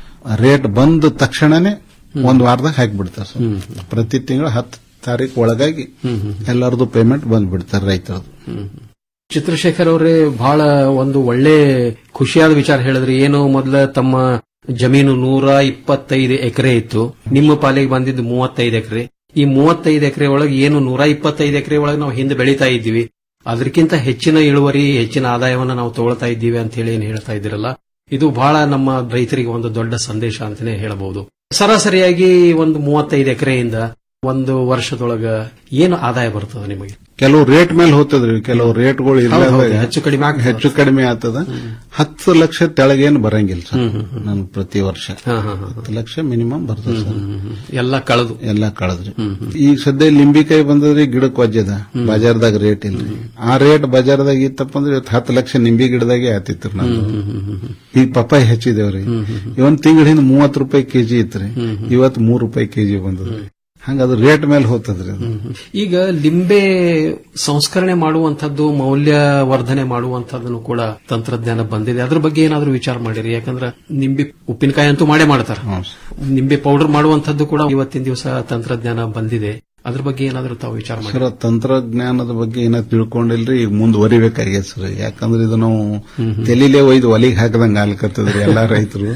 A: ರೇಟ್ ಬಂದ ತಕ್ಷಣನೇ ಒಂದ್ ವಾರದಾಗ ಹಾಕಿಬಿಡ್ತಾರೆ ಸರ್
B: ಹ್ಮ್
A: ಪ್ರತಿ ತಿಂಗಳ ಹತ್ತು ತಾರೀಕು ಒಳಗಾಗಿ
B: ಹ್ಮ್ ಹ್ಮ್
A: ಎಲ್ಲರದು ಪೇಮೆಂಟ್ ಬಂದ್ಬಿಡ್ತಾರೆ ರೈತರದು
B: ಹ್ಮ್ ಹ್ಮ್. ಚಿತ್ರಶೇಖರ್ ಅವರೇ ಬಹಳ ಒಂದು ಒಳ್ಳೆ ಖುಷಿಯಾದ ವಿಚಾರ ಹೇಳಿದ್ರಿ ಏನು ಮೊದಲ ತಮ್ಮ ಜಮೀನು ನೂರ ಇಪ್ಪತ್ತೈದು ಎಕರೆ ಇತ್ತು ನಿಮ್ಮ ಪಾಲಿಗೆ ಬಂದಿದ್ದು ಮೂವತ್ತೈದು ಎಕರೆ ಈ ಮೂವತ್ತೈದು ಎಕರೆ ಒಳಗೆ ಏನು ನೂರ ಇಪ್ಪತ್ತೈದು ಎಕರೆ ಒಳಗೆ ನಾವು ಹಿಂದೆ ಬೆಳೀತಾ ಇದ್ದೀವಿ ಅದಕ್ಕಿಂತ ಹೆಚ್ಚಿನ ಇಳುವರಿ ಹೆಚ್ಚಿನ ಆದಾಯವನ್ನ ನಾವು ತಗೊಳ್ತಾ ಇದ್ದೀವಿ ಅಂತ ಹೇಳಿ ಏನ್ ಹೇಳ್ತಾ ಇದ್ದೀರಲ್ಲ ಇದು ಬಹಳ ನಮ್ಮ ರೈತರಿಗೆ ಒಂದು ದೊಡ್ಡ ಸಂದೇಶ ಅಂತಾನೆ ಹೇಳಬಹುದು ಸರಾಸರಿಯಾಗಿ ಒಂದು ಮೂವತ್ತೈದು ಎಕರೆಯಿಂದ ಒಂದು ವರ್ಷದೊಳಗ ಏನು ಆದಾಯ ಬರ್ತದೆ ನಿಮಗೆ
A: ಕೆಲವು ರೇಟ್ ಮೇಲೆ ಹೋಗ್ತದ್ರಿ ಕೆಲವು ರೇಟ್ಗಳು ಇಲ್ಲ
B: ಹೌದು, ಹೌದು. ಹೆಚ್ಚು ಕಡಿಮೆ ಆಗ್ತದೆ.
A: ಹೆಚ್ಚು ಕಡಿಮೆ ಆಗ್ತದ ಹತ್ತು ಲಕ್ಷ ತೆಳಗೇನು ಬರಂಗಿಲ್ಲ ಸರ್ ನನ್ ಪ್ರತಿ ವರ್ಷ
B: ಹಾ, ಹಾ, ಹಾ.
A: ಹತ್ತು ಲಕ್ಷ ಮಿನಿಮಮ್ ಬರ್ತದೆ ಸರ್
B: ಎಲ್ಲ ಕಳೆದು
A: ಎಲ್ಲ ಕಳೆದ್ರಿ ಈಗ ಸದ್ಯ ಲಿಂಬಿಕಾಯಿ ಬಂದದ್ರಿ ಗಿಡಕ್ ವಜ್ಜದ ಬಾಜಾರ್ದಾಗ ರೇಟ್ ಇಲ್ರಿ ಆ ರೇಟ್ ಬಾಜಾರ್ದಾಗ ಇತ್ತಪ್ಪ ಅಂದ್ರೆ ಇವತ್ತು ಹತ್ತು ಲಕ್ಷ ನಿಂಬಿ ಗಿಡದಾಗೆ ಆತಿತ್ರಿ ನಾನು ಈಗ ಪಪ್ಪಾಯಿ ಹೆಚ್ಚಿದೇವ್ರಿ ಇವನ್ ತಿಂಗಳ ಹಿಂದ ಮೂವತ್ತು ರೂಪಾಯಿ ಕೆಜಿ ಇತ್ರಿ ಇವತ್ತು ಮೂರು ರೂಪಾಯಿ ಕೆಜಿ ಬಂದದ್ರಿ ಹಂಗ ಅದು ರೇಟ್ ಮೇಲೆ ಹೋಗ್ತದ್ರಿ ಅದು
B: ಈಗ ಲಿಂಬೆ ಸಂಸ್ಕರಣೆ ಮಾಡುವಂತದ್ದು ಮೌಲ್ಯವರ್ಧನೆ ಮಾಡುವಂತದ್ದನ್ನು ಕೂಡ ತಂತ್ರಜ್ಞಾನ ಬಂದಿದೆ ಅದ್ರ ಬಗ್ಗೆ ಏನಾದ್ರೂ ವಿಚಾರ ಮಾಡಿರಿ ಯಾಕಂದ್ರೆ ನಿಂಬೆ ಉಪ್ಪಿನಕಾಯಿ ಅಂತೂ ಮಾಡೇ ಮಾಡ್ತಾರ
A: ಹ್ಞೂ ಸರ್.
B: ನಿಂಬೆ ಪೌಡರ್ ಮಾಡುವಂತದ್ದು ಕೂಡ ಇವತ್ತಿನ ದಿವಸ ತಂತ್ರಜ್ಞಾನ ಬಂದಿದೆ ಅದ್ರ ಬಗ್ಗೆ ಏನಾದ್ರೂ ತಾವು ವಿಚಾರ ಮಾಡಿ
A: ಸರ್ ತಂತ್ರಜ್ಞಾನದ ಬಗ್ಗೆ ಏನ ತಿಳ್ಕೊಂಡಿಲ್ರಿ ಈಗ ಮುಂದುವರಿಬೇಕಾಗ್ಯದ ಸರ್ ಯಾಕಂದ್ರೆ ಇದು ನಾವು ತೆಲಿಲೆ ಒಯ್ದು ಒಲಿಗೆ ಹಾಕದಂಗ ಆಲ್ಕತ್ತದ್ರಿ ಎಲ್ಲಾ ರೈತರು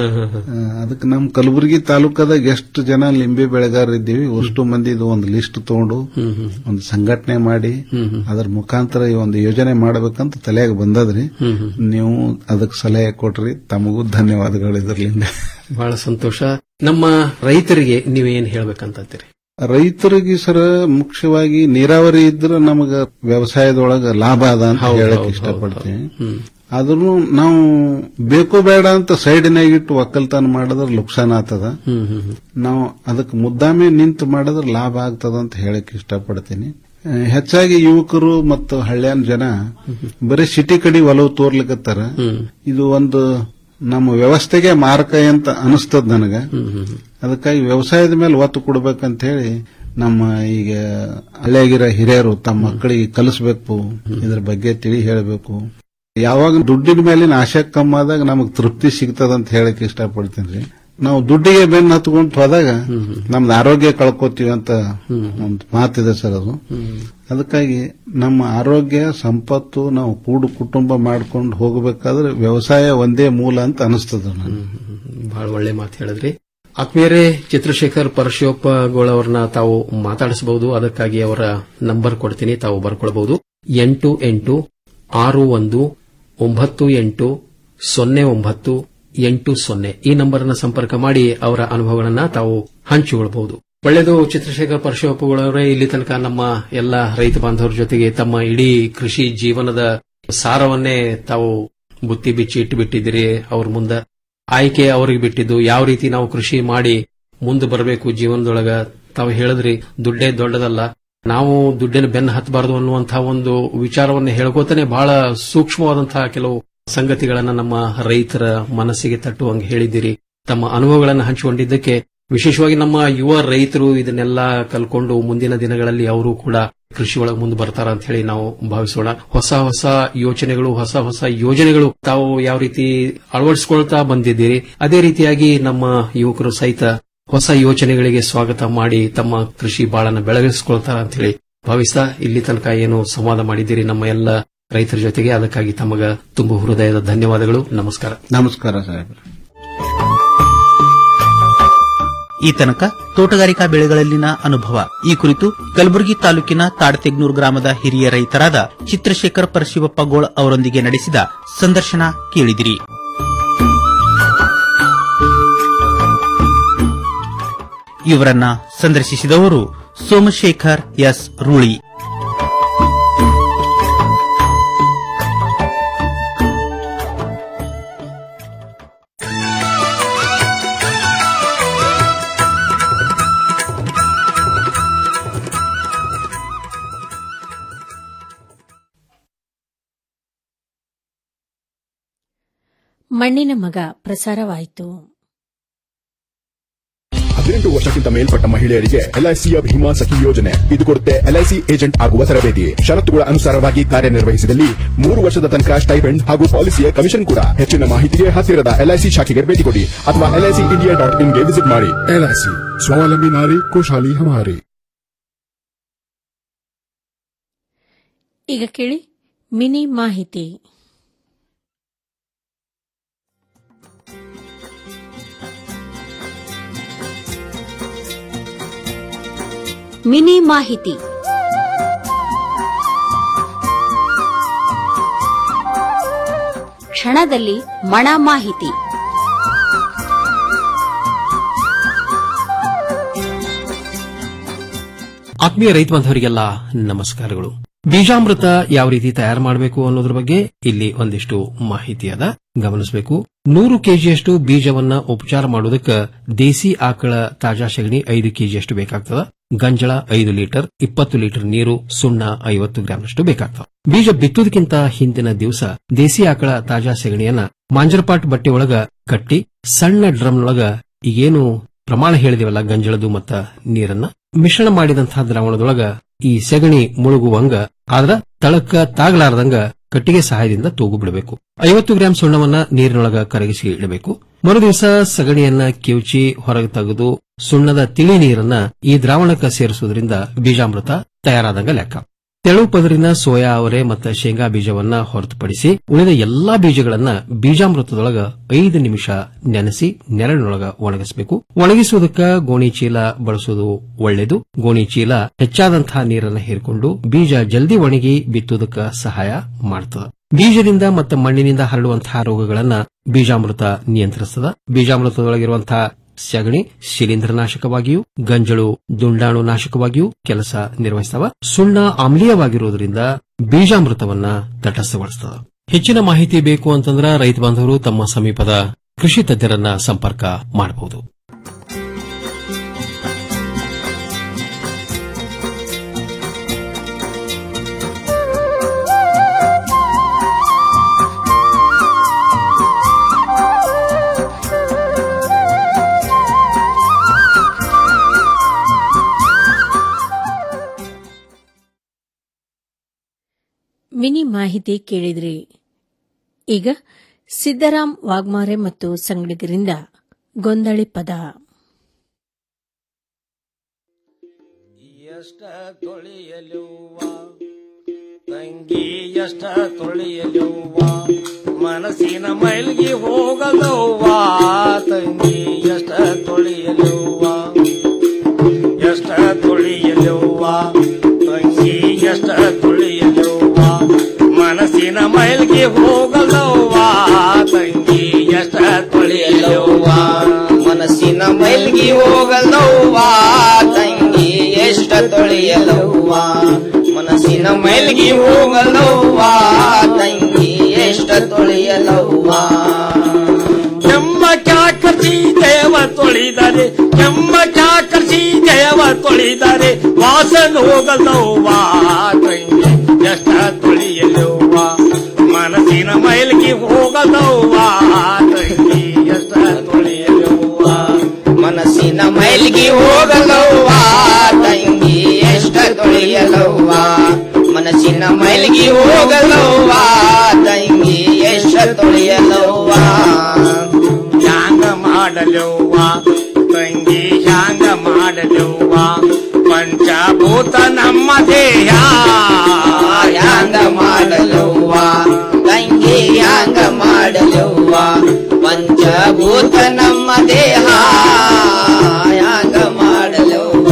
A: ಅದಕ್ಕೆ ನಮ್ ಕಲಬುರಗಿ ತಾಲೂಕದಾಗ ಎಷ್ಟು ಜನ ಲಿಂಬೆ ಬೆಳೆಗಾರ ಇದ್ದೀವಿ ಅಷ್ಟು ಮಂದಿ ಇದು ಒಂದು ಲಿಸ್ಟ್ ತಗೊಂಡು ಒಂದು ಸಂಘಟನೆ ಮಾಡಿ ಅದ್ರ ಮುಖಾಂತರ ಈ ಒಂದು ಯೋಜನೆ ಮಾಡಬೇಕಂತ ತಲೆಯಾಗ ಬಂದದ್ರಿ ನೀವು ಅದಕ್ಕೆ ಸಲಹೆ ಕೊಟ್ರಿ ತಮಗೂ ಧನ್ಯವಾದಗಳು ಇದರ್ಲಿಂದ
B: ಬಹಳ ಸಂತೋಷ ನಮ್ಮ ರೈತರಿಗೆ ನೀವೇನ್ ಹೇಳ್ಬೇಕಂತೀರಿ
A: ರೈತರಿಗೆ ಸರ್ ಮುಖ್ಯವಾಗಿ ನೀರಾವರಿ ಇದ್ರೆ ನಮಗ ವ್ಯವಸಾಯದೊಳಗ ಲಾಭ ಅದ ಅಂತ
B: ಹೌದು,
A: ಹೇಳಕ್
B: ಹೌದು,
A: ಇಷ್ಟಪಡ್ತೀನಿ
B: ಹ್ಮ್.
A: ಆದ್ರೂ ನಾವು ಬೇಕೋ ಬೇಡ ಅಂತ ಸೈಡ್ನಾಗ ಇಟ್ಟು ಒಕ್ಕಲ್ತನ ಮಾಡಿದ್ರೆ ಲುಕ್ಸಾನ್ ಆಗ್ತದ
B: ಹ್ಮ್ ಹ್ಮ್ ಹ್ಮ್.
A: ನಾವು ಅದಕ್ಕೆ ಮುದ್ದಾಮೆ ನಿಂತು ಮಾಡಿದ್ರೆ ಲಾಭ ಆಗ್ತದ ಅಂತ ಹೇಳಕ್ ಇಷ್ಟಪಡ್ತೀನಿ ಆ, ಹೆಚ್ಚಾಗಿ ಯುವಕರು ಮತ್ತು ಹಳ್ಳ್ಯಾನ ಜನ ಬರೀ ಸಿಟಿ ಕಡೆ ಒಲವು ತೋರ್ಲಿಕತ್ತಾರ
B: ಹ್ಮ್.
A: ಇದು ಒಂದು ನಮ್ಮ ವ್ಯವಸ್ಥೆಗೆ ಮಾರಕ ಅಂತ ಅನಿಸ್ತದ ನನಗ
B: ಹ್ಮ್ ಹ್ಮ್ ಹ್ಮ್.
A: ಅದಕ್ಕಾಗಿ ವ್ಯವಸಾಯದ ಮೇಲೆ ಒತ್ತು ಕೊಡ್ಬೇಕಂತ ಹೇಳಿ ನಮ್ಮ ಈಗ ಹಳೆಯಾಗಿರೋ ಹಿರಿಯರು ತಮ್ಮ ಮಕ್ಕಳಿಗೆ ಕಲಿಸ್ಬೇಕು ಇದ್ರ ಬಗ್ಗೆ ತಿಳಿ ಹೇಳಬೇಕು ಯಾವಾಗ ದುಡ್ಡಿನ ಮೇಲಿನ ಆಶೆ ಕಮ್ಮಾದಾಗ ನಮಗ್ ತೃಪ್ತಿ ಸಿಗ್ತದಂತ ಹೇಳಕ್ ಇಷ್ಟಪಡ್ತೀನಿ ನಾವು ದುಡ್ಡಿಗೆ ಬೆನ್ನು ಹತ್ಕೊಂಡ್ ಹೋದಾಗ ನಮ್ದು ಆರೋಗ್ಯ ಕಳ್ಕೊತೀವಿ ಅಂತ ಒಂದು ಮಾತಿದೆ ಸರ್ ಅದು ಅದಕ್ಕಾಗಿ ನಮ್ಮ ಆರೋಗ್ಯ ಸಂಪತ್ತು ನಾವು ಕೂಡು ಕುಟುಂಬ ಮಾಡ್ಕೊಂಡು ಹೋಗಬೇಕಾದ್ರೆ ವ್ಯವಸಾಯ ಒಂದೇ ಮೂಲ ಅಂತ ಅನಿಸ್ತದ ನನಗೆ
B: ಬಹಳ ಒಳ್ಳೆ ಮಾತು ಹೇಳಿದ್ರಿ ಆತ್ಮೀಯರೇ ಚಿತ್ರಶೇಖರ್ ಪರಶಿವಪ್ಪಗಳವ್ರನ್ನ ತಾವು ಮಾತಾಡಿಸಬಹುದು ಅದಕ್ಕಾಗಿ ಅವರ ನಂಬರ್ ಕೊಡ್ತೀನಿ ತಾವು ಬರ್ಕೊಳ್ಬಹುದು ಎಂಟು ಎಂಟು ಆರು ಒಂದು ಒಂಬತ್ತು ಎಂಟು ಸೊನ್ನೆ ಒಂಬತ್ತು ಎಂಟು ಸೊನ್ನೆ ಈ ನಂಬರ್ನ ಸಂಪರ್ಕ ಮಾಡಿ ಅವರ ಅನುಭವಗಳನ್ನ ತಾವು ಹಂಚಿಕೊಳ್ಳಬಹುದು ಒಳ್ಳೆಯದು ಚಂದ್ರಶೇಖರ್ ಪರಶಿವಪ್ಪಗಳವರೇ ಇಲ್ಲಿ ತನಕ ನಮ್ಮ ಎಲ್ಲ ರೈತ ಬಾಂಧವರ ಜೊತೆಗೆ ತಮ್ಮ ಇಡೀ ಕೃಷಿ ಜೀವನದ ಸಾರವನ್ನೇ ತಾವು ಬುತ್ತಿ ಬಿಚ್ಚಿ ಇಟ್ಟು ಬಿಟ್ಟಿದ್ದೀರಿ ಅವ್ರ ಮುಂದೆ ಆಯ್ಕೆ ಅವ್ರಿಗೆ ಬಿಟ್ಟಿದ್ದು ಯಾವ ರೀತಿ ನಾವು ಕೃಷಿ ಮಾಡಿ ಮುಂದೆ ಬರಬೇಕು ಜೀವನದೊಳಗ ತಾವು ಹೇಳಿದ್ರಿ ದುಡ್ಡೇ ದೊಡ್ಡದಲ್ಲ ನಾವು ದುಡ್ಡಿನ ಬೆನ್ನು ಹತ್ತಬಾರದು ಅನ್ನುವಂತಹ ಒಂದು ವಿಚಾರವನ್ನು ಹೇಳ್ಕೋತಾನೆ ಬಹಳ ಸೂಕ್ಷ್ಮವಾದಂತಹ ಕೆಲವು ಸಂಗತಿಗಳನ್ನ ನಮ್ಮ ರೈತರ ಮನಸ್ಸಿಗೆ ತಟ್ಟುವಂಗೆ ಹೇಳಿದ್ದೀರಿ ತಮ್ಮ ಅನುಭವಗಳನ್ನು ಹಂಚಿಕೊಂಡಿದ್ದಕ್ಕೆ ವಿಶೇಷವಾಗಿ ನಮ್ಮ ಯುವ ರೈತರು ಇದನ್ನೆಲ್ಲ ಕಲ್ಕೊಂಡು ಮುಂದಿನ ದಿನಗಳಲ್ಲಿ ಅವರು ಕೂಡ ಕೃಷಿ ಒಳಗೆ ಮುಂದೆ ಬರ್ತಾರ ಅಂತ ಹೇಳಿ ನಾವು ಭಾವಿಸೋಣ ಹೊಸ ಹೊಸ ಯೋಚನೆಗಳು ಹೊಸ ಹೊಸ ಯೋಜನೆಗಳು ತಾವು ಯಾವ ರೀತಿ ಅಳವಡಿಸಿಕೊಳ್ತಾ ಬಂದಿದ್ದೀರಿ ಅದೇ ರೀತಿಯಾಗಿ ನಮ್ಮ ಯುವಕರು ಸಹಿತ ಹೊಸ ಯೋಚನೆಗಳಿಗೆ ಸ್ವಾಗತ ಮಾಡಿ ತಮ್ಮ ಕೃಷಿ ಬಾಳನ್ನ ಬೆಳಗಿಸಿಕೊಳ್ತಾರ ಅಂತ ಹೇಳಿ ಭಾವಿಸ್ತಾ ಇಲ್ಲಿ ತನಕ ಏನು ಸಂವಾದ ಮಾಡಿದ್ದೀರಿ ನಮ್ಮ ಎಲ್ಲ ರೈತರ ಜೊತೆಗೆ ಅದಕ್ಕಾಗಿ ತಮಗ ತುಂಬ ಹೃದಯದ ಧನ್ಯವಾದಗಳು ನಮಸ್ಕಾರ
A: ನಮಸ್ಕಾರ ಸಾಹೇಬ್ರೆ
C: ಈ ತನಕ ತೋಟಗಾರಿಕಾ ಬೆಳೆಗಳಲ್ಲಿನ ಅನುಭವ ಈ ಕುರಿತು ಕಲಬುರಗಿ ತಾಲೂಕಿನ ತಾಡತೆಗ್ನೂರು ಗ್ರಾಮದ ಹಿರಿಯ ರೈತರಾದ ಚಿತ್ರಶೇಖರ್ ಪರಶಿವಪ್ಪ ಗೋಳ್ ಅವರೊಂದಿಗೆ ನಡೆಸಿದ ಸಂದರ್ಶನ ಕೇಳಿದಿರಿ ಇವರನ್ನ ಸಂದರ್ಶಿಸಿದವರು ಸೋಮಶೇಖರ್ ಎಸ್ ರೂಳಿ
D: ಮಣ್ಣಿನ ಮಗ ಪ್ರಸಾರವಾಯಿತು
E: ಹದಿನೆಂಟು ವರ್ಷಕ್ಕಿಂತ ಮೇಲ್ಪಟ್ಟ ಮಹಿಳೆಯರಿಗೆ ಎಲ್ಐಸಿಯ ಭೀಮಾ ಸಖಿ ಯೋಜನೆ ಇದು ಕೊಡುತ್ತೆ ಎಲ್ಐಸಿ ಏಜೆಂಟ್ ಆಗುವ ತರಬೇತಿ ಷರತ್ತುಗಳ ಅನುಸಾರವಾಗಿ ಕಾರ್ಯನಿರ್ವಹಿಸಿದಲ್ಲಿ ಮೂರು ವರ್ಷದ ತನಕ ಸ್ಟೈಪೆಂಡ್ ಹಾಗೂ ಪಾಲಿಸಿಯ ಕಮಿಷನ್ ಕೂಡ ಹೆಚ್ಚಿನ ಮಾಹಿತಿಗೆ ಹತ್ತಿರದ ಎಲ್ಐಸಿ ಶಾಖೆಗೆ ಭೇಟಿ ಕೊಡಿ ಅಥವಾ ಎಲ್ಐಸಿ ಇಂಡಿಯಾ ಡಾಟ್ ಇನ್ಗೆ ವಿಸಿಟ್ ಮಾಡಿ ಎಲ್ಐಸಿ ಸ್ವಾವಲಂಬಿ ನಾರಿ ಖುಷಾಲಿ ಹಮಾರಿ
D: ಈಗ ಕೇಳಿ ಮಿನಿ ಮಾಹಿತಿ
F: ಮಿನಿ ಮಾಹಿತಿ ಕ್ಷಣದಲ್ಲಿ ಮಣ ಮಾಹಿತಿ
B: ಆತ್ಮೀಯ ರೈತ ಬಾಂಧವರಿಗೆಲ್ಲ ನಮಸ್ಕಾರಗಳು ಬೀಜಾಮೃತ ಯಾವ ರೀತಿ ತಯಾರು ಮಾಡಬೇಕು ಅನ್ನೋದ್ರ ಬಗ್ಗೆ ಇಲ್ಲಿ ಒಂದಿಷ್ಟು ಮಾಹಿತಿ ಅದ ಗಮನಿಸಬೇಕು ನೂರು ಕೆಜಿಯಷ್ಟು ಬೀಜವನ್ನ ಉಪಚಾರ ಮಾಡೋದಕ್ಕೆ ದೇಸಿ ಆಕಳ ತಾಜಾ ಸಗಣಿ ಐದು ಕೆಜಿಯಷ್ಟು ಬೇಕಾಗ್ತದ ಗಂಜಳ ಐದು ಲೀಟರ್ ಇಪ್ಪತ್ತು ಲೀಟರ್ ನೀರು ಸುಣ್ಣ ಐವತ್ತು ಗ್ರಾಂನಷ್ಟು ಬೇಕಾಗ್ತದೆ ಬೀಜ ಬಿತ್ತುವುದಕ್ಕಿಂತ ಹಿಂದಿನ ದಿವಸ ದೇಸಿ ಆಕಳ ತಾಜಾ ಸಗಣಿಯನ್ನ ಮಾಂಜರಪಾಟ್ ಬಟ್ಟೆ ಒಳಗ ಕಟ್ಟಿ ಸಣ್ಣ ಡ್ರಮ್ನೊಳಗ ಈಗೇನು ಪ್ರಮಾಣ ಹೇಳಿದಿವಲ್ಲ ಗಂಜಳದು ಮತ್ತ ನೀರನ್ನ ಮಿಶ್ರಣ ಮಾಡಿದಂತಹ ದ್ರಾವಣದೊಳಗ ಈ ಸೆಗಣಿ ಮುಳುಗುವಂಗ ಆದ್ರ ತಳಕ್ಕ ತಾಗಲಾರದಂಗ ಕಟ್ಟಿಗೆ ಸಹಾಯದಿಂದ ತೂಗು ಬಿಡಬೇಕು ಐವತ್ತು ಗ್ರಾಂ ಸುಣ್ಣವನ್ನ ನೀರಿನೊಳಗ ಕರಗಿಸಿ ಇಡಬೇಕು ಮರುದಿವಸ ಸಗಣಿಯನ್ನ ಕಿವುಚಿ ಹೊರಗೆ ತೆಗೆದು ಸುಣ್ಣದ ತಿಳಿ ನೀರನ್ನ ಈ ದ್ರಾವಣಕ್ಕೆ ಸೇರಿಸುವುದರಿಂದ ಬೀಜಾಮೃತ ತಯಾರಾದಂಗ ಲೆಕ್ಕ ತೆಳು ಪದರಿನ ಸೋಯಾ ಅವರೆ ಮತ್ತು ಶೇಂಗಾ ಬೀಜವನ್ನ ಹೊರತುಪಡಿಸಿ ಉಳಿದ ಎಲ್ಲಾ ಬೀಜಗಳನ್ನ ಬೀಜಾಮೃತದೊಳಗ ಐದು ನಿಮಿಷ ನೆನೆಸಿ ನೆರಳಿನೊಳಗ ಒಣಗಿಸಬೇಕು ಒಣಗಿಸುವುದಕ್ಕ ಗೋಣಿ ಚೀಲ ಬಳಸುವುದು ಒಳ್ಳೆಯದು ಗೋಣಿ ಚೀಲ ಹೆಚ್ಚಾದಂತಹ ನೀರನ್ನ ಹೀರಿಕೊಂಡು ಬೀಜ ಜಲ್ದಿ ಒಣಗಿ ಬಿತ್ತುವುದಕ್ಕ ಸಹಾಯ ಮಾಡ್ತದೆ ಬೀಜದಿಂದ ಮತ್ತು ಮಣ್ಣಿನಿಂದ ಹರಡುವಂತಹ ರೋಗಗಳನ್ನ ಬೀಜಾಮೃತ ನಿಯಂತ್ರಿಸುತ್ತದೆ ಬೀಜಾಮೃತದೊಳಗಿರುವಂತಹ ಸಗಣಿ ಶಿಲೀಂಧ್ರನಾಶಕವಾಗಿಯೂ ಗಂಜಳು ದುಂಡಾಣು ನಾಶಕವಾಗಿಯೂ ಕೆಲಸ ನಿರ್ವಹಿಸ್ತವ ಸುಣ್ಣ ಆಮ್ಲೀಯವಾಗಿರುವುದರಿಂದ ಬೀಜಾಮೃತವನ್ನ ತಟಸ್ಥಗೊಳಿಸ್ತದ ಹೆಚ್ಚಿನ ಮಾಹಿತಿ ಬೇಕು ಅಂತಂದ್ರ ರೈತ ಬಾಂಧವರು ತಮ್ಮ ಸಮೀಪದ ಕೃಷಿ ತಜ್ಞರನ್ನ ಸಂಪರ್ಕ ಮಾಡಬಹುದು
D: ಮಿನಿ ಮಾಹಿತಿ ಕೇಳಿದ್ರಿ ಈಗ ಸಿದ್ದರಾಮ್ ವಾಗ್ಮಾರೆ ಮತ್ತು ಸಂಗಡಿಗರಿಂದ ಗೊಂದಳಿ ಪದ
G: ಎಷ್ಟ ತೊಳೆಯಲುವ ತಂಗಿ ಎಷ್ಟ ತೊಳೆಯಲುವ ಮನಸ್ಸಿನ ಮೈಲ್ಗೆ ಹೋಗಲವ್ವ ತಂಗಿ ಎಷ್ಟ ತೊಳೆಯಲುವ ಎಷ್ಟ ತೊಳೆಯಲುವ ತಂಗಿ ಎಷ್ಟ ತೊಳೆಯಲುವ ಮನಸ್ಸಿನ ಮೈಲ್ಗೆ ಹೋಗಲವ್ವ ತಂಗಿ ಎಷ್ಟ ತೊಳೆಯಲುವ
H: ಮನಸ್ಸಿನ ಮೈಲ್ಗಿ ಹೋಗಲವ್ವ ತಂಗಿ ಎಷ್ಟ ತೊಳೆಯಲವ್ವ ಮನಸ್ಸಿನ ಮೈಲ್ಗಿ ಹೋಗಲವ್ವ ತಂಗಿ ಎಷ್ಟ ತೊಳೆಯಲವ್ವ
G: ಕೆಮ್ಮ ಕ್ಯಾಕರ್ಸಿ ದೇವ ತೊಳಿದರೆ ಕೆಮ್ಮ ಕ್ಯಾಕರ್ಸಿ ದೇವ ತೊಳಿದರೆ ವಾಸನ ಹೋಗಲವ್ವ ತಂಗಿ ಎಷ್ಟ ತೊಳಿಯಲವ್ವ ಮನಸ್ಸಿನ ಮೈಲ್ಗೆ ಹೋಗಲವ್ವ ತಂಗಿ ಎಷ್ಟ ತೊಳಿಯಲವ್ವ
H: ಮನಸ್ಸಿನ ಮೈಲ್ಗಿ ಹೋಗಲವ್ವ ತಂಗಿ ಎಷ್ಟ ತೊಳೆಯಲವ್ವ ಮನಸ್ಸಿನ ಮೈಲ್ಗಿ ಹೋಗಲವ್ವ ತಂಗಿ ಎಷ್ಟ ತೊಳೆಯಲವ್ವ
G: ಹ್ಯಾಂಗ ಮಾಡಲವ್ವ ತಂಗಿ ಹ್ಯಾಂಗ ಮಾಡಲವ್ವ ಪಂಚಭೂತ ನಮ್ಮ ದೇಹ
H: ಯಾಂಗ ಮಾಡಲವ್ವ ತಂಗಿ ಯಾಂಗ ಮಾಡಲವ್ವ ಪಂಚಭೂತ ನಮ್ಮ ದೇಹ ಯಾಂಗ ಮಾಡಲವ್ವ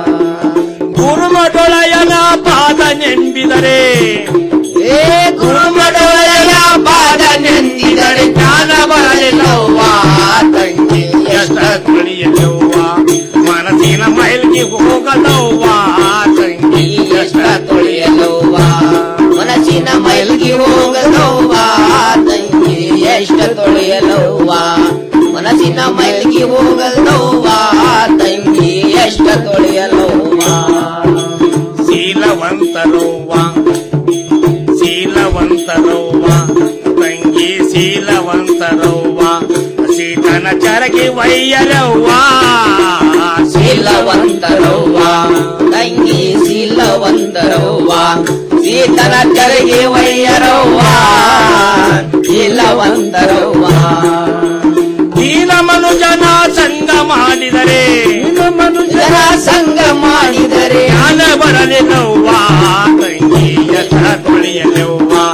G: ಗುರುಮಡೊಳಯನ ಪಾದ ನೆಂಬಿದರೆ
H: ಏ ಗುರುಮಡೊಳೆಯ ಪಾದ ನೆಂದಿದರೆ ಜ್ಞಾನ ಬರಲಿಲ್ಲವ್ವ ತಂಗಿ
G: ಎಷ್ಟ ತಿಳಿಯಲವ್ವ ಮನಸ್ಸಿನ ಮೈಲ್ಗೆ ಹೋಗಲವ್ವ ತಂಗಿ
H: ಎಷ್ಟ ತೊಳೆಯಲವ್ವ ಮನಸ್ಸಿನ ಮೈಲ್ಗಿ ಹೋಗಲವ್ವ ತಂಗಿ ಎಷ್ಟ ತೊಳೆಯಲವ್ವ ಮನಸ್ಸಿನ ಮೈಲ್ಗಿ ಹೋಗಲವ್ವ ತಂಗಿ ಎಷ್ಟ ತೊಳೆಯಲವ್ವ
G: ಶೀಲವಂತರವ್ವ ಶೀಲವಂತರವ್ವ ತಂಗಿ ಶೀಲವಂತರವ್ವ ಸೀತನ ಚರಗಿ ವೈಯರವ್ವ
H: ಶೀಲವಂತರವ್ವ ತಂಗಿ ಶೀಲವಂತರವ್ವ ಸೀತನ ಕರೆಗೆ ವಯ್ಯರವ್ವ ಶೀಲವಂತರವ್ವ
G: ದೀನ ಮನುಜನ ಸಂಗ ಮಾಡಿದರೆ
H: ಮನುಜರ ಸಂಗ ಮಾಡಿದರೆ
G: ಜ್ಞಾನ ಬರಲಿಲ್ಲವ್ವ ತಂಗಿ ಎಷ್ಟ ತೊಳೆಯಲವ್ವ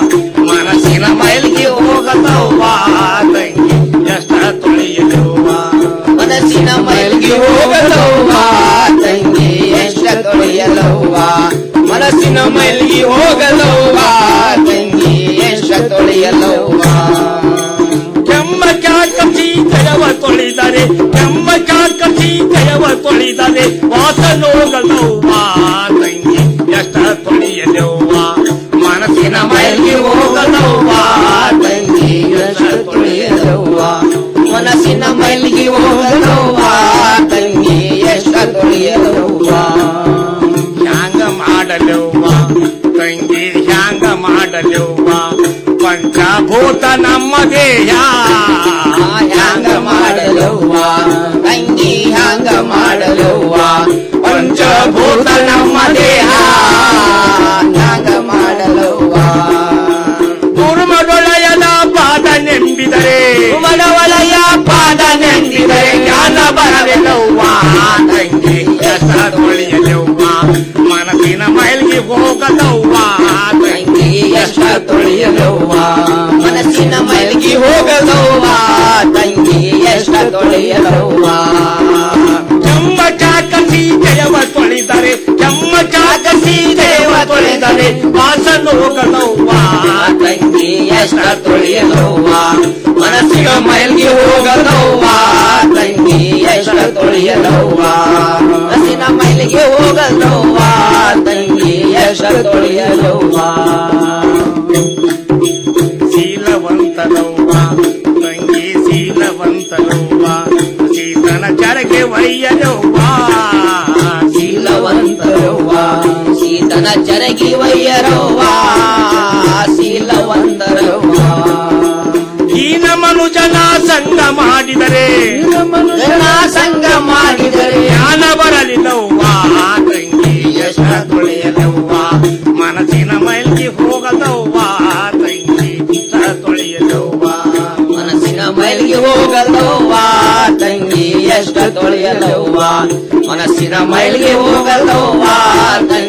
H: ಮೈಲಿಗೆ ಹೋಗಲವ್ವ ತಂಗಿ ಎಷ್ಟ ತೊಳೆಯಲವ್ವ
G: ಕೆಮ್ಮ ಕ್ಯಾಕಸಿ ಕಯವ ತೊಳಿದರೆ ಕೆಮ್ಮ ಕ್ಯಾಕಸಿ ಕಯವ ತೊಳಿದರೆ ವಾಸನೋಗಲವ್ವ ತಂಗಿ ಎಷ್ಟ ತೊಳಿಯಲವ್ವ ಮನಸ್ಸಿನ ಮೈಲಿಗೆ ಹೋಗಲವ್ವ
H: ತಂಗಿ ಎಷ್ಟ ತೊಳೆಯಲವ್ವ ಮನಸ್ಸಿನ ಮೈಲಿಗೆ ಹೋಗಲವ್ವ ತಂಗಿ ಎಷ್ಟ ತೊಳೆಯಲವ್ವ
G: ಹ್ಯಾಂಗ ಮಾಡಲವ್ವ ತಂಗಿ ಹ್ಯಾಂಗ ಮಾಡಲವ್ವ ಪಂಚಭೂತ ನಮ್ಮ ದೇಹ
H: ಹ್ಯಾಂಗ ಮಾಡಲವ್ವ ತಂಗಿ ಹ್ಯಾಂಗ ಮಾಡಲವ್ವ ಪಂಚಭೂತ ನಮ್ಮ ದೇಹ ಹ್ಯಾಂಗ ಮಾಡಲವ್ವ
G: ಕುರುಮದೊಳೆಯದ ಪಾದ ನೆಂಬಿದರೆ
H: ಮನವಲಯ ಪಾದ ನೆಂದಿದರೆ
G: ಜ್ಞಾನ ಬರಲಿಲ್ಲವ್ವ ತಂಗಿ ಎಷ್ಟ ತೊಳೆಯಲವ್ವ ಮನಸ್ಸಿನ ಮೈಲಿಗೆ ಹೋಗಲವ್ವ
H: ತಂಗಿ ಎಷ್ಟ ತೊಳೆಯಲವ್ವ ಮನಸ್ಸಿನ ಮೈಲಿಗೆ ಹೋಗಲವ್ವ ತಂಗಿ ಎಷ್ಟ ತೊಳೆಯಲವ್ವ
G: ಕೆಮ್ಮ ಚಾಕಸಿ ಜಯವ ತೊಳಿದರೆ ಕೆಮ್ಮ ಚಾಕಸಿ ಜಯವ ತೊಳಿದರೆ ವಾಸನ ಹೋಗಲವ್ವ
H: ತಂಗಿ ಎಷ್ಟ ತೊಳೆಯಲವ್ವ ಮನಸ್ಸಿನ ಮೈಲಿಗೆ ಹೋಗಲವ್ವ ತಂಗಿ ಎಷ್ಟ ತೊಳೆಯಲವ್ವ ಮನಸ್ಸಿನ ಮೈಲಿಗೆ ಹೋಗಲವ್ವ ತಂಗಿ ಎಷ್ಟ ತೊಳೆಯಲವ್ವ
G: ಶೀಲವಂತನವ್ವ ತಂಗಿ ಶೀಲವಂತನವ್ವ ಸೀತನ ಚರಗೆ ಒಯ್ಯನವ್ವ
H: ಶೀಲವಂತರವ್ವ ಶೀತನ ಚರಗಿ ವಯ್ಯರವ್ವ ಶೀಲವಂತರವ್ವ
G: ಹೀನ ಮನುಜನ ಸಂಗ ಮಾಡಿದರೆ
H: ಜನ ಸಂಗ ಮಾಡಿದರೆ
G: ಜ್ಞಾನ ಬರಲಿಲ್ಲವ್ವ ತಂಗಿ ಎಷ್ಟ ತೊಳೆಯಲವ್ವ ಮನಸ್ಸಿನ ಮೈಲಿಗೆ ಹೋಗದವ್ವ ತಂಗಿ ಚಿತ್ತ ತೊಳೆಯಲವ್ವ
H: ಮನಸ್ಸಿನ ಮೈಲಿಗೆ ಹೋಗಲವ್ವ ತಂಗಿ ಎಷ್ಟ ತೊಳೆಯಲವ್ವ ಮನಸ್ಸಿನ ಮೈಲಿಗೆ ಹೋಗಲವ್ವ ತಂಗಿ